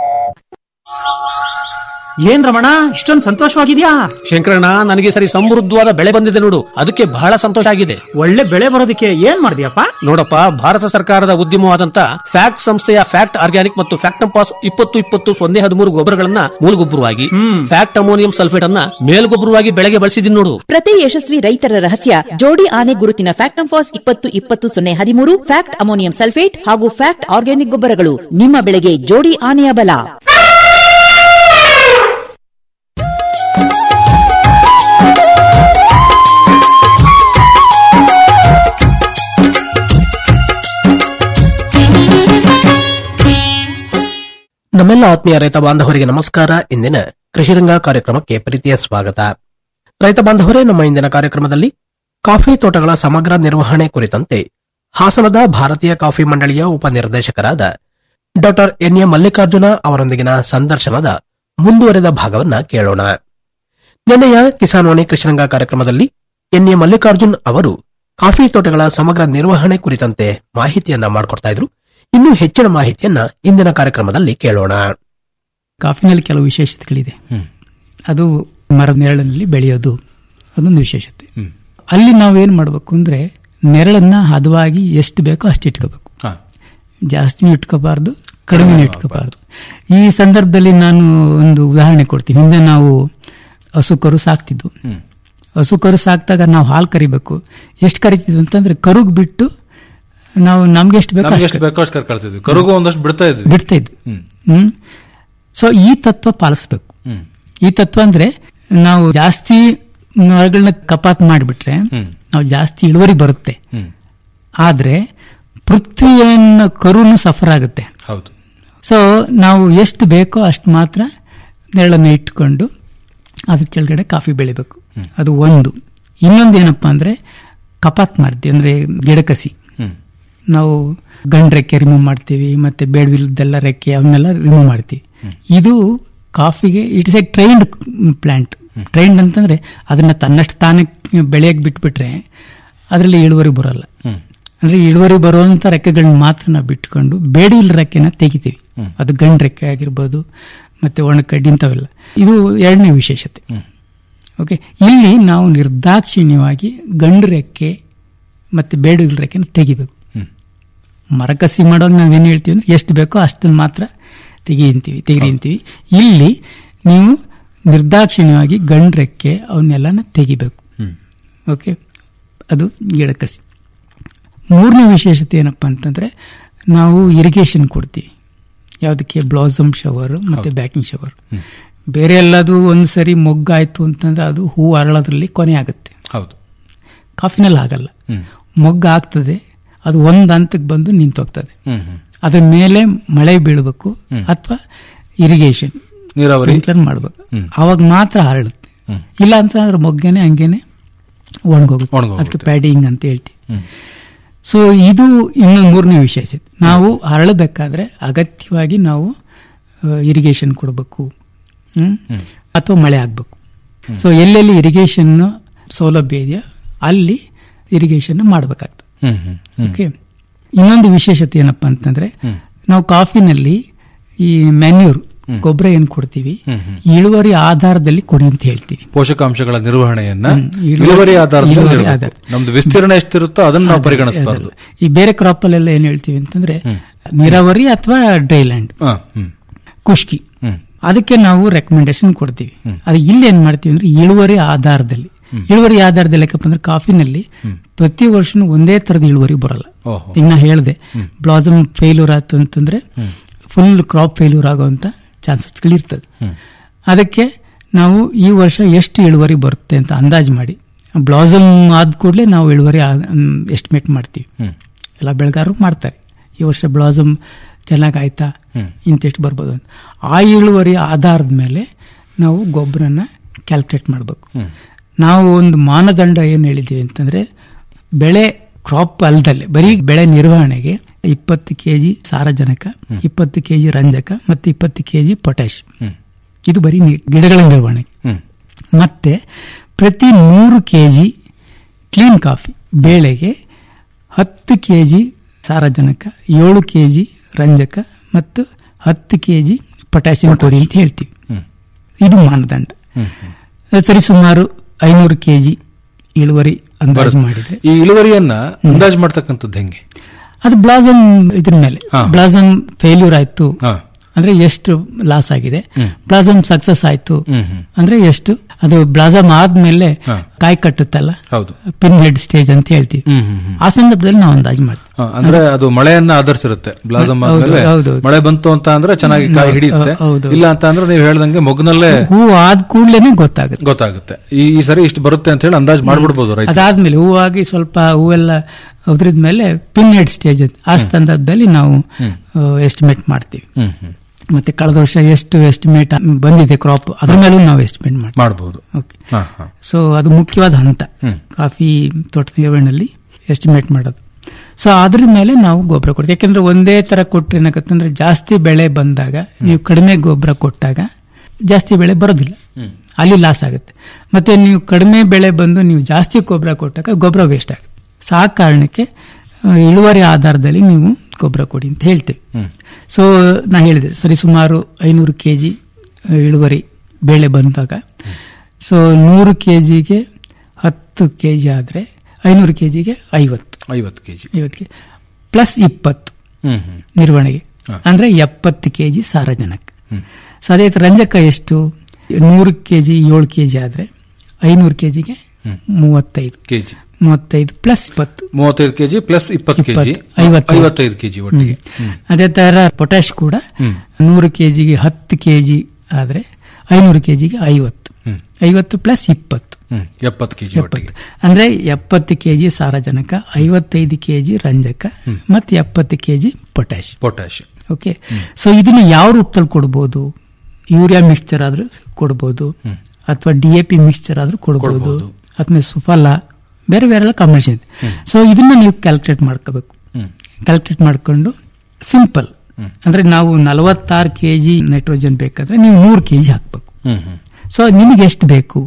ಏನ್ ರಮಣ ಇಷ್ಟೊಂದು ಸಂತೋಷವಾಗಿದ್ಯಾ ಶಂಕರಣ್ಣ ನನಗೆ ಸರಿ ಸಮೃದ್ಧವಾದ ಬೆಳೆ ಬಂದಿದೆ ನೋಡು ಅದಕ್ಕೆ ಬಹಳ ಸಂತೋಷ ಆಗಿದೆ ಒಳ್ಳೆ ಬೆಳೆ ಬರೋದಕ್ಕೆ ಏನ್ ಮಾಡಿದ್ಯಪ್ಪ ನೋಡಪ್ಪ ಭಾರತ ಸರ್ಕಾರದ ಉದ್ಯಮವಾದಂತ ಫ್ಯಾಕ್ಟ್ ಸಂಸ್ಥೆಯ ಫ್ಯಾಕ್ಟ್ ಆರ್ಗ್ಯಾನಿಕ್ ಮತ್ತು ಫ್ಯಾಕ್ಟಂಪಾಸ್ ಇಪ್ಪತ್ತು ಇಪ್ಪತ್ತು ಸೊನ್ನೆ ಹದಿಮೂರು ಗೊಬ್ಬರಗಳನ್ನ ಮೂಲಗೊಬ್ಬರವಾಗಿ ಫ್ಯಾಕ್ಟ್ ಅಮೋನಿಯಂ ಸಲ್ಫೇಟ್ ಅನ್ನ ಮೇಲ್ಗೊಬ್ಬರವಾಗಿ ಬೆಳೆಗೆ ಬಳಸಿದೀನಿ ನೋಡು ಪ್ರತಿ ಯಶಸ್ವಿ ರೈತರ ರಹಸ್ಯ ಜೋಡಿ ಆನೆ ಗುರುತಿನ ಫ್ಯಾಕ್ಟಂಫಾಸ್ ಇಪ್ಪತ್ತು ಇಪ್ಪತ್ತು ಸೊನ್ನೆ ಹದಿಮೂರು ಫ್ಯಾಕ್ಟ್ ಅಮೋನಿಯಂ ಸಲ್ಫೇಟ್ ಹಾಗೂ ಫ್ಯಾಕ್ಟ್ ಆರ್ಗ್ಯಾನಿಕ್ ಗೊಬ್ಬರಗಳು ನಿಮ್ಮ ಬೆಳೆಗೆ ಜೋಡಿ ಆನೆಯ ಬಲ ನಮ್ಮೆಲ್ಲ ಆತ್ಮೀಯ ರೈತ ಬಾಂಧವರಿಗೆ ನಮಸ್ಕಾರ ಇಂದಿನ ಕೃಷಿರಂಗ ಕಾರ್ಯಕ್ರಮಕ್ಕೆ ಪ್ರೀತಿಯ ಸ್ವಾಗತ ರೈತ ಬಾಂಧವರೇ ನಮ್ಮ ಇಂದಿನ ಕಾರ್ಯಕ್ರಮದಲ್ಲಿ ಕಾಫಿ ತೋಟಗಳ ಸಮಗ್ರ ನಿರ್ವಹಣೆ ಕುರಿತಂತೆ ಹಾಸನದ ಭಾರತೀಯ ಕಾಫಿ ಮಂಡಳಿಯ ಉಪನಿರ್ದೇಶಕರಾದ ಡಾಕ್ಟರ್ ಎನ್ ಎ ಮಲ್ಲಿಕಾರ್ಜುನ ಅವರೊಂದಿಗಿನ ಸಂದರ್ಶನದ ಮುಂದುವರೆದ ಭಾಗವನ್ನ ಕೇಳೋಣ ನಿನ್ನೆಯ ಕಿಸಾನ್ವಾಣಿ ಕೃಷಿರಂಗ ಕಾರ್ಯಕ್ರಮದಲ್ಲಿ ಎನ್ ಎ ಮಲ್ಲಿಕಾರ್ಜುನ್ ಅವರು ಕಾಫಿ ತೋಟಗಳ ಸಮಗ್ರ ನಿರ್ವಹಣೆ ಕುರಿತಂತೆ ಮಾಹಿತಿಯನ್ನ ಮಾಡಿಕೊಡ್ತಾ ಇದ್ರು ಇನ್ನು ಹೆಚ್ಚಿನ ಮಾಹಿತಿಯನ್ನ ಇಂದಿನ ಕಾರ್ಯಕ್ರಮದಲ್ಲಿ ಕೇಳೋಣ ಕಾಫಿನಲ್ಲಿ ಕೆಲವು ವಿಶೇಷತೆಗಳಿದೆ ಅದು ಮರದ ನೆರಳಿನಲ್ಲಿ ಬೆಳೆಯೋದು ಅದೊಂದು ವಿಶೇಷತೆ ಅಲ್ಲಿ ನಾವೇನ್ ಮಾಡಬೇಕು ಅಂದ್ರೆ ನೆರಳನ್ನ ಹದವಾಗಿ ಎಷ್ಟು ಬೇಕೋ ಅಷ್ಟು ಇಟ್ಕೋಬೇಕು ಜಾಸ್ತಿನೂ ಇಟ್ಕೋಬಾರ್ದು ಕಡಿಮೆನೂ ಇಟ್ಕೋಬಾರ್ದು ಈ ಸಂದರ್ಭದಲ್ಲಿ ನಾನು ಒಂದು ಉದಾಹರಣೆ ಕೊಡ್ತೀನಿ ಹಿಂದೆ ನಾವು ಹಸು ಕರು ಸಾಕ್ತಿದ್ವು ಹಸು ಕರು ಸಾಕ್ದಾಗ ನಾವು ಹಾಲು ಕರಿಬೇಕು ಎಷ್ಟು ಕರಿತಿದ್ವಿ ಅಂತಂದ್ರೆ ಕರುಗ್ ಬಿಟ್ಟು ನಾವು ನಮ್ಗೆ ಎಷ್ಟು ಬೇಕೋ ನಮ್ಗೆ ಅಷ್ಟು ಎಷ್ಟು ಬೇಕೋ ಅಷ್ಟು ಕರ್ಕೊಳ್ತಿದ್ವಿ ಕರುಗೂ ಒಂದಷ್ಟು ಬಿಡ್ತಾ ಇದ್ವಿ ಬಿಡ್ತಾ ಇದ್ವಿ ಹ್ಮ್ ಸೊ ಈ ತತ್ವ ಪಾಲಿಸ್ಬೇಕು ಈ ತತ್ವ ಅಂದ್ರೆ ನಾವು ಜಾಸ್ತಿ ಮರಗಳನ್ನ ಕಪಾತ್ ಮಾಡಿಬಿಟ್ರೆ ನಾವು ಜಾಸ್ತಿ ಇಳುವರಿ ಬರುತ್ತೆ ಆದ್ರೆ ಪೃಥ್ವಿಯನ್ನ ಕರುನು ಸಫರ್ ಆಗುತ್ತೆ ಹೌದು ಸೊ ನಾವು ಎಷ್ಟು ಬೇಕೋ ಅಷ್ಟು ಮಾತ್ರ ನೆರಳನ್ನು ಇಟ್ಕೊಂಡು ಅದ್ರ ಕೆಳಗಡೆ ಕಾಫಿ ಬೆಳಿಬೇಕು ಅದು ಒಂದು ಇನ್ನೊಂದು ಏನಪ್ಪಾ ಅಂದ್ರೆ ಕಪಾತ್ ಮಾಡ್ತೀವಿ ಅಂದ್ರೆ ಗಿಡ ಕಸಿ ನಾವು ಗಂಡ್ ರೆಕ್ಕೆ ರಿಮೂವ್ ಮಾಡ್ತೀವಿ ಮತ್ತೆ ಬೇಡವಿಲ್ಲದೆಲ್ಲ ರೆಕ್ಕೆ ಅವನ್ನೆಲ್ಲ ರಿಮೂವ್ ಮಾಡ್ತೀವಿ ಇದು ಕಾಫಿಗೆ it's a trained plant trained ಅಂತಂದ್ರೆ ಅದನ್ನ ತನ್ನಷ್ಟು ತಾನೇ ಬೆಳೆಯಕ್ಕೆ ಬಿಟ್ಬಿಟ್ರೆ ಅದರಲ್ಲಿ ಇಳುವರಿ ಬರೋಲ್ಲ ಅಂದ್ರೆ ಇಳುವರಿ ಬರುವಂತ ರೆಕ್ಕೆಗಳನ್ನ ಮಾತ್ರ ನಾವು ಬಿಟ್ಕೊಂಡು ಬೇಡಿಲ್ಲ ರೆಕ್ಕೆನ ತೆಗಿತೀವಿ ಅದು ಗಂಡ್ ರೆಕ್ಕೆ ಆಗಿರ್ಬೋದು ಮತ್ತೆ ಒಣಕಡ್ಡಿ ಇಂಥವೆಲ್ಲ ಇದು ಎರಡನೇ ವಿಶೇಷತೆ ಓಕೆ ಇಲ್ಲಿ ನಾವು ನಿರ್ದಾಕ್ಷಿಣ್ಯವಾಗಿ ಗಂಡು ರೆಕ್ಕೆ ಮತ್ತೆ ಬೇಡಿಲ್ಲ ರೆಕ್ಕೆನ ತೆಗಿಬೇಕು ಮರಕಸಿ ಮಾಡೋದು ನಾವೇನು ಹೇಳ್ತೀವಿ ಅಂದ್ರೆ ಎಷ್ಟು ಬೇಕೋ ಅಷ್ಟನ್ನು ಮಾತ್ರ ತೆಗಿಂತೀವಿ ತೆಗಿಂತೀವಿ ಇಲ್ಲಿ ನೀವು ನಿರ್ದಾಕ್ಷಿಣ್ಯವಾಗಿ ಗಂಡು ರೆಕ್ಕೆ ಅವನ್ನೆಲ್ಲನ ತೆಗಿಬೇಕು ಓಕೆ ಅದು ಗಿಡಕಸಿ ಮೂರನೇ ವಿಶೇಷತೆ ಏನಪ್ಪ ಅಂತಂದ್ರೆ ನಾವು ಇರಿಗೇಷನ್ ಕೊಡ್ತೀವಿ ಯಾವುದಕ್ಕೆ ಬ್ಲಾಸಮ್ ಶವರ್ ಮತ್ತೆ ಬ್ಯಾಕಿಂಗ್ ಶವರ್ ಬೇರೆ ಎಲ್ಲದು ಒಂದು ಸರಿ ಮೊಗ್ಗಾಯ್ತು ಅಂತಂದ್ರೆ ಅದು ಹೂ ಅರಳೋದ್ರಲ್ಲಿ ಕೊನೆ ಆಗುತ್ತೆ ಹೌದು ಕಾಫಿನಲ್ಲಿ ಆಗಲ್ಲ ಮೊಗ್ಗು ಆಗ್ತದೆ ಅದು ಒಂದು ಹಂತಕ್ಕೆ ಬಂದು ನಿಂತೋಗ್ತದೆ ಹ್ಮ್, ಹ್ಮ್. ಅದ್ರ ಮೇಲೆ ಮಳೆ ಬೀಳಬೇಕು ಅಥವಾ ಇರಿಗೇಷನ್ ನೀರಾವರಿ ಮಾಡಬೇಕು ಅವಾಗ ಮಾತ್ರ ಹರಳುತ್ತೆ ಇಲ್ಲ ಅಂತಂದ್ರೆ ಮೊಗ್ಗೇನೆ ಹಂಗೇನೆ ಒಣಗೋಗುತ್ತೆ ಅದಕ್ಕೆ ಪ್ಯಾಡಿಂಗ್ ಅಂತ ಹೇಳ್ತೀವಿ ಸೊ ಇದು ಇನ್ನು ಮೂರನೇ ವಿಶೇಷ ನಾವು ಹರಳಬೇಕಾದ್ರೆ ಅಗತ್ಯವಾಗಿ ನಾವು ಇರಿಗೇಷನ್ ಕೊಡಬೇಕು ಅಥವಾ ಮಳೆ ಆಗಬೇಕು ಸೊ ಎಲ್ಲೆಲ್ಲಿ ಇರಿಗೇಷನ್ ಸೌಲಭ್ಯ ಇದೆಯೋ ಅಲ್ಲಿ ಇರಿಗೇಷನ್ ಮಾಡಬೇಕಾಗ್ತದೆ ಹ್ಮ್ ಹ್ಮ್ ಹ್ಮ್. ಓಕೆ ಇನ್ನೊಂದು ವಿಶೇಷತೆ ಏನಪ್ಪಾ ಅಂತಂದ್ರೆ ನಾವು ಕಾಫಿನಲ್ಲಿ ಈ ಮ್ಯಾನ್ಯೂರ್ ಗೊಬ್ಬರ ಏನ್ ಕೊಡ್ತೀವಿ ಹ್ಮ್ ಹ್ಮ್. ಇಳುವರಿ ಆಧಾರದಲ್ಲಿ ಕೊಡಿ ಅಂತ ಹೇಳ್ತೀವಿ ಪೋಷಕಾಂಶಗಳ ನಿರ್ವಹಣೆಯನ್ನ ಹ್ಮ್, ಇಳುವರಿ- ಇಳುವರಿ ಆಧಾರದಲ್ಲಿ ಇಳುವರಿ ಇರ್ಬೇಕು. ಆಧಾರ. ನಮ್ದು ವಿಸ್ತೀರ್ಣ ಎಷ್ಟಿರುತ್ತೋ ಅದನ್ನ ನಾವು ಪರಿಗಣಿಸಬಾರದು ಈ ಬೇರೆ ಕ್ರಾಪ್ ಅಲ್ಲೆಲ್ಲ ಏನ್ ಹೇಳ್ತೀವಿ ಅಂತಂದ್ರೆ ನೀರಾವರಿ ಅಥವಾ ಡ್ರೈಲ್ಯಾಂಡ್ ಹಾ, ಹ್ಮ್. ಖುಷ್ಕಿ ಹ್ಮ್. ಅದಕ್ಕೆ ನಾವು ರೆಕಮೆಂಡೇಶನ್ ಕೊಡ್ತೀವಿ ಅದು ಇಲ್ಲಿ ಏನ್ ಮಾಡ್ತೀವಿ ಅಂದ್ರೆ ಇಳುವರಿ ಆಧಾರದಲ್ಲಿ ಇಳುವರಿ ಆಧಾರದಲ್ಲಿ ಯಾಕಪ್ಪ ಅಂದ್ರೆ ಕಾಫಿನಲ್ಲಿ ಪ್ರತಿ ವರ್ಷನೂ ಒಂದೇ ತರದ ಇಳುವರಿ ಬರಲ್ಲ ಓಹೋ. ಈಗ ನಾ ಹೇಳ್ದೆ ಬ್ಲಾಸಮ್ ಫೇಲ್ಯೂರ್ ಆಯ್ತು ಅಂತಂದ್ರೆ ಫುಲ್ ಕ್ರಾಪ್ ಫೇಲ್ಯೂರ್ ಆಗುವಂತ ಚಾನ್ಸಸ್ಗಳಿರ್ತದೆ ಅದಕ್ಕೆ ನಾವು ಈ ವರ್ಷ ಎಷ್ಟು ಇಳುವರಿ ಬರುತ್ತೆ ಅಂತ ಅಂದಾಜು ಮಾಡಿ ಬ್ಲಾಸಮ್ ಆದ ಕೂಡಲೇ ನಾವು ಇಳುವರಿ ಎಸ್ಟಿಮೇಟ್ ಮಾಡ್ತೀವಿ ಎಲ್ಲ ಬೆಳೆಗಾರರು ಮಾಡ್ತಾರೆ ಈ ವರ್ಷ ಬ್ಲಾಸಮ್ ಚೆನ್ನಾಗಿ ಆಯ್ತಾ ಇಂತೆಷ್ಟು ಬರ್ಬೋದು ಅಂತ ಆ ಇಳುವರಿ ಆಧಾರದ ಮೇಲೆ ನಾವು ಗೊಬ್ಬರನ ಕ್ಯಾಲ್ಕುಲೇಟ್ ಮಾಡಬೇಕು ನಾವು ಒಂದು ಮಾನದಂಡ ಏನು ಹೇಳಿದ್ದೀವಿ ಅಂತಂದ್ರೆ ಬೆಳೆ ಕ್ರಾಪ್ ಅಲ್ದಲ್ಲೇ ಬರೀ ಬೆಳೆ ನಿರ್ವಹಣೆಗೆ ಇಪ್ಪತ್ತು ಕೆಜಿ ಸಾರಜನಕ ಇಪ್ಪತ್ತು ಕೆಜಿ ರಂಜಕ ಮತ್ತು ಇಪ್ಪತ್ತು ಕೆಜಿ ಪೊಟ್ಯಾಶ್ ಇದು ಬರೀ ನಿ- ಗಿಡಗಳ ನಿರ್ವಹಣೆಗೆ ಮತ್ತೆ ಪ್ರತಿ ನೂರು ಕೆಜಿ ಕ್ಲೀನ್ ಕಾಫಿ ಬೇಳೆಗೆ ಹತ್ತು ಕೆಜಿ ಸಾರಜನಕ ಏಳು ಕೆಜಿ ರಂಜಕ ಮತ್ತು ಹತ್ತು ಕೆಜಿ ಪೊಟ್ಯಾಸಿಯಂ ಕೊಡಿ ಅಂತ ಹೇಳ್ತೀವಿ ಇದು ಮಾನದಂಡ ಸರಿ ಸುಮಾರು ಐನೂರು ಕೆಜಿ ಇಳುವರಿ ಅಂದಾಜು ಮಾಡಿದ್ರೆ ಈ ಇಳುವರಿಯನ್ನ ಅಂದಾಜು ಮಾಡ್ತಕ್ಕಂಥದ್ದು ಹೆಂಗೆ ಅದು ಬ್ಲಾಸಮ್ ಇದ್ರ ಮೇಲೆ ಹಾ. ಬ್ಲಾಸಮ್ ಫೇಲ್ಯೂರ್ ಆಯ್ತು ಹಾ. ಅಂದ್ರೆ ಎಷ್ಟು ಲಾಸ್ ಆಗಿದೆ ಹ್ಮ್. ಬ್ಲಾಸಮ್ ಸಕ್ಸಸ್ ಆಯ್ತು ಹ್ಮ್, ಹ್ಮ್. ಅಂದ್ರೆ ಎಷ್ಟು ಅದು ಬ್ಲಾಸಮ್ ಆದ್ಮೇಲೆ ಹಾ. ಕಾಯಿ ಕಟ್ಟುತ್ತಲ್ಲ ಹೌದು ಪಿನ್ ಹೆಡ್ ಸ್ಟೇಜ್ ಅಂತ ಹೇಳ್ತೀವಿ ಹ್ಮ್, ಹ್ಮ್, ಹ್ಮ್. ಆ ಸಂದರ್ಭದಲ್ಲಿ ನಾವು ಅಂದಾಜು ಮಾಡ್ತೀವಿ ಹಾ, ಅಂದ್ರೆ ಅದು ಮಳೆಯನ್ನ ಆಧರಿಸಿರುತ್ತೆ ಬ್ಲಾಸಮ್ ಹೌದು, ಆದ್ಮೇಲೆ ಹೌದು. ಮಳೆ ಬಂತು ಅಂತ ಅಂದ್ರೆ ಚೆನ್ನಾಗಿ ಕಾಯಿ ಹೌದು, ಹಿಡಿಯುತ್ತೆ ಹೌದು. ಇಲ್ಲ ಅಂತ ಅಂದ್ರೆ ನೀವು ಹೇಳ್ದಂಗೆ ಮೊಗ್ನಲ್ಲೇ ಹೂ ಆದ ಕೂಡ್ಲೇನೆ ಗೊತ್ತಾಗುತ್ತೆ ಗೊತ್ತಾಗುತ್ತೆ ಈ ಈ ಸರಿ ಇಷ್ಟು ಬರುತ್ತೆ ಅಂತ ಹೇಳಿ ಅಂದಾಜು ಮಾಡ್ಬಿಡ್ಬೋದು ರೈತ ಅದಾದ್ಮೇಲೆ ಹೂವಾಗಿ ಸ್ವಲ್ಪ ಹೂವೆಲ್ಲ ಉದ್ರಿದ ಮೇಲೆ ಪಿನ್ ಹೆಡ್ ಸ್ಟೇಜ್ ಅಂತ ಆ ಸಂದರ್ಭದಲ್ಲಿ ನಾವು ಎಸ್ಟಿಮೇಟ್ ಮಾಡ್ತೀವಿ ಹ್ಮ್ ಹ್ಮ್ ಮತ್ತೆ ಕಳೆದ ವರ್ಷ ಎಷ್ಟು ಎಸ್ಟಿಮೇಟ್ ಬಂದಿದೆ ಕ್ರಾಪ್ ಅದ್ರ ಮೇಲೂ ನಾವು ಎಸ್ಟಿಮೇಟ್ ಮಾಡ್ತೀವಿ ಮಾಡಬಹುದು ಓಕೆ ಸೊ ಅದು ಮುಖ್ಯವಾದ ಹಂತ ಕಾಫಿ ತೋಟದ ನಿರ್ವಹಣೆಯಲ್ಲಿ ಎಸ್ಟಿಮೇಟ್ ಮಾಡೋದು ಸೊ ಅದ್ರ ಮೇಲೆ ನಾವು ಗೊಬ್ಬರ ಕೊಡ್ತೀವಿ ಯಾಕಂದ್ರೆ ಒಂದೇ ತರ ಕೊಟ್ಟರೆ ಏನಾಗುತ್ತೆ ಅಂದ್ರೆ ಜಾಸ್ತಿ ಬೆಳೆ ಬಂದಾಗ ನೀವು ಕಡಿಮೆ ಗೊಬ್ಬರ ಕೊಟ್ಟಾಗ ಜಾಸ್ತಿ ಬೆಳೆ ಬರೋದಿಲ್ಲ ಅಲ್ಲಿ ಲಾಸ್ ಆಗುತ್ತೆ ಮತ್ತೆ ನೀವು ಕಡಿಮೆ ಬೆಳೆ ಬಂದು ನೀವು ಜಾಸ್ತಿ ಗೊಬ್ಬರ ಕೊಟ್ಟಾಗ ಗೊಬ್ಬರ ವೇಸ್ಟ್ ಆಗುತ್ತೆ ಸೊ ಆ ಕಾರಣಕ್ಕೆ ಆ, ಇಳುವರಿ ಆಧಾರದಲ್ಲಿ ನೀವು ಗೊಬ್ಬರ ಕೊಡಿ ಅಂತ ಹೇಳ್ತೇವೆ ಸೊ ನಾ ಹೇಳಿದೆ ಸರಿ ಸುಮಾರು ಐನೂರು ಕೆ ಜಿ ಇಳುವರಿ ಬೇಳೆ ಬಂದಾಗ ಸೊ ನೂರು ಕೆ ಜಿಗೆ ಹತ್ತು ಕೆ ಜಿ ಆದರೆ ಐನೂರು ಕೆ ಜಿಗೆ ಐವತ್ತು ಐವತ್ತು ಕೆಜಿ ಐವತ್ತು ಕೆ ಪ್ಲಸ್ ಇಪ್ಪತ್ತು ಹ್ಮ್ ಹ್ಮ್ ನಿರ್ವಹಣೆಗೆ ಹಾ. ಅಂದ್ರೆ ಎಪ್ಪತ್ತು ಕೆ ಜಿ ಸಾರಜನಕ ಸೊ ಅದೇ ತರ ರಂಜಕ ಎಷ್ಟು ನೂರು ಕೆ ಜಿ ಏಳು ಕೆ ಜಿ ಆದರೆ ಐನೂರು ಕೆ ಜಿಗೆ ಮೂವತ್ತೈದು ಕೆಜಿ ಮೂವತ್ತೈದು ಪ್ಲಸ್ ಇಪ್ಪತ್ತು ಮೂವತ್ತೈದು ಕೆಜಿ ಪ್ಲಸ್ ಇಪ್ಪತ್ತು ಕೆಜಿ ಇಪ್ಪತ್ತು, ಐವತ್ತೈದು. ಐವತ್ತೈದು ಕೆಜಿ ಒಟ್ಟಿಗೆ ಹ್ಮ್. ಅದೇ ತರ ಪೊಟ್ಯಾಶ್ ಕೂಡ ನೂರು ಕೆಜಿಗೆ ಹತ್ತು ಕೆಜಿ ಆದ್ರೆ ಐನೂರು ಕೆಜಿಗೆ ಐವತ್ತು ಹ್ಮ್. ಐವತ್ತು ಪ್ಲಸ್ ಇಪ್ಪತ್ತು ಹ್ಮ್ ಎಪ್ಪತ್ತು ಕೆಜಿ ಒಟ್ಟಿಗೆ ಎಪ್ಪತ್ತು ಅಂದ್ರೆ ಎಪ್ಪತ್ತು ಕೆಜಿ ಸಾರಜನಕ ಐವತ್ತೈದು ಕೆಜಿ ರಂಜಕ ಮತ್ತೆ ಎಪ್ಪತ್ತು KG potash potash okay so ಇದನ್ನ ಯಾವ ರೂಪದಲ್ಲಿ ಕೊಡ್ಬೋದು ಯೂರಿಯಾ ಮಿಕ್ಸ್ಚರ್ ಆದ್ರೂ ಕೊಡ್ಬೋದು ಅಥವಾ ಡಿ ಎ ಪಿ ಮಿಕ್ಸ್ಚರ್ ಆದ್ರೂ ಕೊಡ್ಬೋದು ಅಥವಾ ಸುಫಲ ಬೇರೆ ಬೇರೆ ಎಲ್ಲ ಕಾಂಬಿನೇಷನ್ ಇದೆ ಸೊ ಇದನ್ನ ನೀವು ಕ್ಯಾಲ್ಕುಲೇಟ್ ಮಾಡ್ಕೋಬೇಕು ಕ್ಯಾಲ್ಕುಲೇಟ್ ಮಾಡ್ಕೊಂಡು ಸಿಂಪಲ್ ಅಂದ್ರೆ ನಾವು ನಲವತ್ತಾರು ಕೆ ಜಿ ನೈಟ್ರೋಜನ್ ಬೇಕಾದ್ರೆ ನೀವು ನೂರು ಕೆ ಜಿ ಹಾಕ್ಬೇಕು ಹ್ಮ್ ಹ್ಮ್ ಸೊ ನಿಮಗೆ ಎಷ್ಟು ಬೇಕು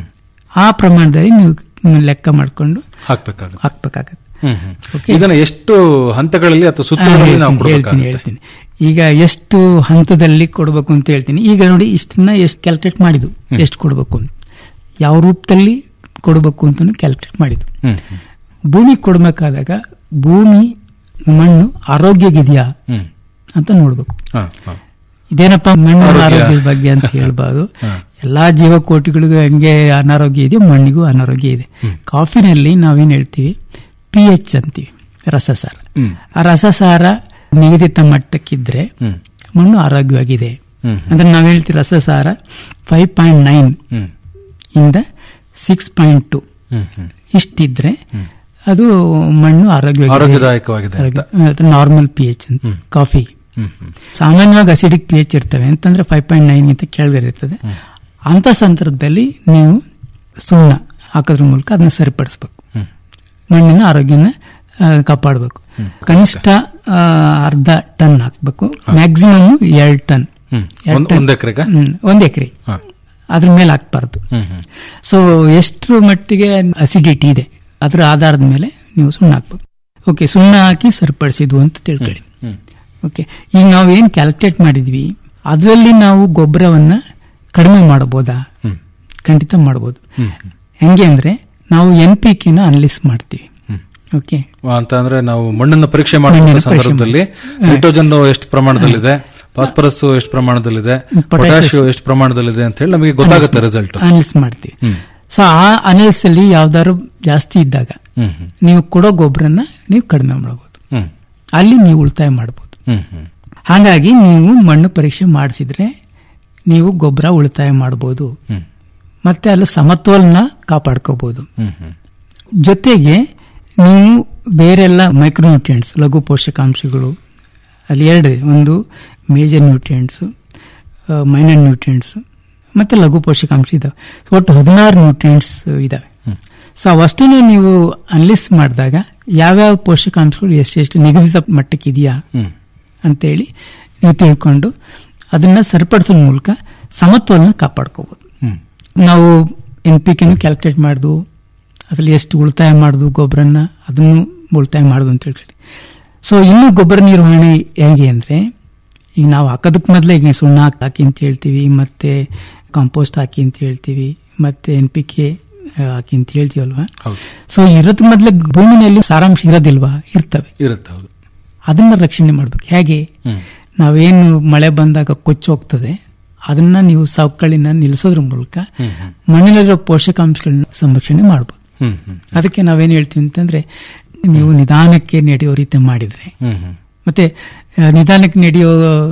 ಆ ಪ್ರಮಾಣದಲ್ಲಿ ನೀವು ಲೆಕ್ಕ ಮಾಡ್ಕೊಂಡು ಹಾಕ್ಬೇಕಾಗುತ್ತೆ ಹಾಕ್ಬೇಕಾಗತ್ತೆ ಹ್ಮ್ ಹ್ಮ್. Okay. ಇದನ್ನ ಎಷ್ಟು ಹಂತಗಳಲ್ಲಿ ಅಥವಾ ಹಾ, ಸುತ್ತಗಳಲ್ಲಿ ನಾವು ಹೇಳ್ತೀನಿ, ಹೇಳ್ತೀನಿ ಕೊಡಬೇಕಾಗುತ್ತೆ ಹೇಳ್ತೀನಿ ಈಗ ಎಷ್ಟು ಹಂತದಲ್ಲಿ ಕೊಡಬೇಕು ಅಂತ ಹೇಳ್ತೀನಿ ಈಗ ನೋಡಿ ಇಷ್ಟನ್ನ ಎಷ್ಟು ಕ್ಯಾಲ್ಕುಲೇಟ್ ಮಾಡಿದ್ವು ಎಷ್ಟು ಕೊಡಬೇಕು ಅಂತ ಯಾವ ರೂಪದಲ್ಲಿ ಕೊಡಬೇಕು ಅಂತಾನು ಕ್ಯಾಲ್ಕುಲೇಟ್ ಮಾಡಿದ್ವು ಹ್ಮ್ ಭೂಮಿ ಕೊಡಬೇಕಾದಾಗ ಭೂಮಿ ಮಣ್ಣು ಆರೋಗ್ಯಗಿದೆಯಾ ಹ್ಮ್ ಅಂತ ನೋಡ್ಬೇಕು ಹಾ, ಹಾ. ಇದೇನಪ್ಪ ಮಣ್ಣು ಆರೋಗ್ಯ. ಆರೋಗ್ಯದ ಬಗ್ಗೆ ಅಂತ ಹೇಳ್ಬಾರ್ದು ಹಾ. ಎಲ್ಲಾ ಜೀವಕೋಟಿಗಳಿಗೂ ಹೆಂಗೆ ಅನಾರೋಗ್ಯ ಇದೆ ಮಣ್ಣಿಗೂ ಅನಾರೋಗ್ಯ ಇದೆ ಕಾಫಿನಲ್ಲಿ ನಾವೇನ್ ಹೇಳ್ತೀವಿ ಪಿ ಎಚ್ ಅಂತೀವಿ ರಸಸಾರ ಹ್ಮ್. ಆ ರಸಸಾರ ನಿಗದಿತ ಮಟ್ಟಕ್ಕಿದ್ರೆ ಹ್ಮ್. ಮಣ್ಣು ಆರೋಗ್ಯವಾಗಿದೆ ಹ್ಮ್. ಅಂದ್ರೆ ನಾವ್ ಹೇಳ್ತೀವಿ ರಸಸಾರ ಫೈವ್ ಪಾಯಿಂಟ್ ನೈನ್ ಹ್ಮ್. ಇಂದ ಸಿಕ್ಸ್ ಪಾಯಿಂಟ್ ಟು ಹ್ಮ್ ಹ್ಮ್. ಇಷ್ಟಿದ್ರೆ ಅದು ಮಣ್ಣು ಆರೋಗ್ಯವಾಗಿದೆ ಆರೋಗ್ಯದಾಯಕವಾಗಿದೆ ಅಂತ. ನಾರ್ಮಲ್ ಪಿ ಎಚ್ ಅಂತ ಕಾಫಿಗೆ ಹ್ಮ್ ಹ್ಮ್. ಸಾಮಾನ್ಯವಾಗಿ ಅಸಿಡಿಕ್ ಪಿ ಎಚ್ ಇರ್ತವೆ ಅಂತಂದ್ರೆ ಫೈವ್ ಪಾಯಿಂಟ್ ನೈನ್ ಅಂತ ಕೆಳಗಡೆ ಇರ್ತದೆ ಅಂತ ಸಂದರ್ಭದಲ್ಲಿ ನೀವು ಸುಣ್ಣ ಹಾಕೋದ್ರ ಮೂಲಕ ಅದನ್ನ ಸರಿಪಡಿಸ್ಬೇಕು ಹ್ಮ್. ಮಣ್ಣಿನ ಆರೋಗ್ಯನ ಆ, ಕಾಪಾಡಬೇಕು ಕನಿಷ್ಠ ಆ, ಅರ್ಧ ಟನ್ ಹಾಕ್ಬೇಕು ಮ್ಯಾಕ್ಸಿಮಮ್ ಎರಡು ಟನ್ ಹ್ಮ್. ಎರಡ್ ಒಂದ್- ಟನ್. ಒಂದ್ ಎಕ್ರೆಗ? ಹ್ಮ್, ಒಂದ್ ಎಕರೆ ಹಾ. ಅದ್ರ ಮೇಲೆ ಹಾಕ್ಬಾರ್ದು ಹ್ಮ್ ಹ್ಮ್ ಸೊ ಎಷ್ಟು ಮಟ್ಟಿಗೆ ಅಸಿಡಿಟಿ ಇದೆ ಅದರ ಆಧಾರದ ಮೇಲೆ ನೀವು ಸುಣ್ಣ ಹಾಕ್ಬೇಕು ಓಕೆ ಸುಣ್ಣ ಹಾಕಿ ಸರಿಪಡಿಸಿದ್ವು ಅಂತ ತಿಳ್ಕೊಳ್ಳಿ ಹ್ಮ್. ಓಕೆ ಈಗ ನಾವು ಏನ್ ಕ್ಯಾಲ್ಕುಲೇಟ್ ಮಾಡಿದ್ವಿ ಅದರಲ್ಲಿ ನಾವು ಗೊಬ್ಬರವನ್ನ ಕಡಿಮೆ ಮಾಡಬಹುದಾ ಹ್ಮ್. ಖಂಡಿತ ಮಾಡಬಹುದು ಹ್ಮ್. ಹೆಂಗೆ ಅಂದ್ರೆ ನಾವು ಎನ್ ಪಿ ಕಿನ ಅನಲಿಸ್ ಮಾಡ್ತೀವಿ ಓಕೆ ಅಂತ ಅಂದ್ರೆ ನಾವು ಮಣ್ಣನ್ನು ಪರೀಕ್ಷೆ ಮಾಡುವ ಮಣ್ಣಿನ ಪರೀಕ್ಷೆ ಸಂದರ್ಭದಲ್ಲಿ ಮಾಡಿ. ನೈಟ್ರೋಜನ್ ಎಷ್ಟು ಪ್ರಮಾಣದಲ್ಲಿದೆ ಫಾಸ್ಫರಸ್ ಎಷ್ಟು ಪ್ರಮಾಣದಲ್ಲಿದೆ ಪೊಟ್ಯಾಶಿಯಂ ಎಷ್ಟು ಪ್ರಮಾಣದಲ್ಲಿದೆ ಅಂತ ಹೇಳಿ ನಮಗೆ ಗೊತ್ತಾಗುತ್ತೆ ರಿಸಲ್ಟ್ ಅನಲಿಸ್ ಮಾಡ್ತೀವಿ ಹ್ಮ್. ಸೊ ಆ ಅನಲಿಸ್ ಅಲ್ಲಿ ಯಾವ್ದಾದ್ರು ಜಾಸ್ತಿ ಇದ್ದಾಗ ಹ್ಮ್ ಹ್ಮ್. ನೀವು ಕೊಡೋ ಗೊಬ್ಬರನ ನೀವು ಕಡಿಮೆ ಮಾಡಬಹುದು ಹ್ಮ್. ಅಲ್ಲಿ ನೀವು ಉಳಿತಾಯ ಮಾಡಬಹುದು ಹ್ಮ್ ಹ್ಮ್ ಹಾಗಾಗಿ ನೀವು ಮಣ್ಣು ಪರೀಕ್ಷೆ ಮಾಡಿಸಿದ್ರೆ ನೀವು ಗೊಬ್ಬರ ಉಳಿತಾಯ ಮಾಡಬಹುದು ಹ್ಮ್. ಮತ್ತೆ ಅಲ್ಲಿ ಸಮತೋಲನ ಕಾಪಾಡ್ಕೋಬಹುದು ಹ್ಮ್ ಹ್ಮ್ ಜೊತೆಗೆ ನೀವು ಬೇರೆಲ್ಲ ಮೈಕ್ರೋನ್ಯೂಟ್ರಿಯೆಂಟ್ಸ್ ಲಘು ಪೋಷಕಾಂಶಗಳು ಅಲ್ಲಿ ಎರಡು ಒಂದು ಮೇಜರ್ ನ್ಯೂಟ್ರಿಯೆಂಟ್ಸ್ ಮೈನರ್ ನ್ಯೂಟ್ರಿಯೆಂಟ್ಸ್ ಮತ್ತೆ ಲಘು ಪೋಷಕಾಂಶ ಇದಾವೆ ಒಟ್ಟು ಹದಿನಾರು ನ್ಯೂಟ್ರಿಯೆಂಟ್ಸ್ ಇದಾವೆ ಸೊ ಅವಷ್ಟನ್ನು ನೀವು ಅನಲಿಸ್ ಮಾಡಿದಾಗ ಯಾವ್ಯಾವ ಪೋಷಕಾಂಶಗಳು ಎಷ್ಟೆಷ್ಟು ನಿಗದಿತ ಮಟ್ಟಕ್ಕೆ ಇದೆಯಾ ಹ್ಮ್. ಅಂತೇಳಿ ನೀವು ತಿಳ್ಕೊಂಡು ಅದನ್ನ ಸರಿಪಡಿಸೋ ಮೂಲಕ ಸಮತೋಲನ ಕಾಪಾಡ್ಕೋಬಹುದು ಹ್ಮ್. ನಾವು ಎನ್ ಪಿ ಕೆನು ಕ್ಯಾಲ್ಕುಲೇಟ್ ಮಾಡುದು ಅದರಲ್ಲಿ ಎಷ್ಟು ಉಳಿತಾಯ ಮಾಡುದು ಗೊಬ್ಬರನ್ನ ಅದನ್ನು ಉಳಿತಾಯ ಮಾಡುದು ಅಂತ ಹೇಳ್ಕೊಳ್ಳಿ ಸೊ ಇನ್ನು ಗೊಬ್ಬರ ನಿರ್ವಹಣೆ ಹೇಗೆ ಅಂದ್ರೆ ಈಗ ನಾವು ಹಾಕೋದಕ್ಕೆ ಮೊದಲೇ ಈಗ ಸುಣ್ಣ ಹಾಕಿ ಅಂತ ಹೇಳ್ತೀವಿ ಮತ್ತೆ ಕಾಂಪೋಸ್ಟ್ ಹಾಕಿ ಅಂತ ಹೇಳ್ತೀವಿ ಮತ್ತೆ ಎನ್ ಪಿ ಕೆ ಹಾಕಿ ಅಂತ ಹೇಳ್ತೀವಲ್ವಾ ಹೌದು ಸೊ ಇರೋದ್ ಮೊದಲೇ ಭೂಮಿನಲ್ಲಿ ಸಾರಾಂಶ ಇರೋದಿಲ್ವಾ ಇರ್ತವೆ ಇರುತ್ತೆ ಹೌದು ಅದನ್ನ ರಕ್ಷಣೆ ಮಾಡ್ಬೇಕು ಹೇಗೆ ಹ್ಮ್. ನಾವೇನು ಮಳೆ ಬಂದಾಗ ಕೊಚ್ಚಿ ಹೋಗ್ತದೆ ಅದನ್ನ ನೀವು ಸವಕಳಿನ ನಿಲ್ಲಿಸೋದ್ರ ಮೂಲಕ ಹ್ಮ್ ಹ್ಮ್. ಮಣ್ಣಿನಲ್ಲಿರೋ ಪೋಷಕಾಂಶಗಳನ್ನ ಸಂರಕ್ಷಣೆ ಮಾಡ್ಬೋದು ಹ್ಮ್ ಹ್ಮ್ ಅದಕ್ಕೆ ನಾವೇನ್ ಹೇಳ್ತೀವಿ ಅಂತಂದ್ರೆ ನೀವು ನಿಧಾನಕ್ಕೆ ನಡೆಯೋ ರೀತಿ ಮಾಡಿದ್ರೆ ಹ್ಮ್ ಹ್ಮ್ ಮತ್ತೆ ಆ, ನಿಧಾನಕ್ಕೆ ನಡೆಯೋ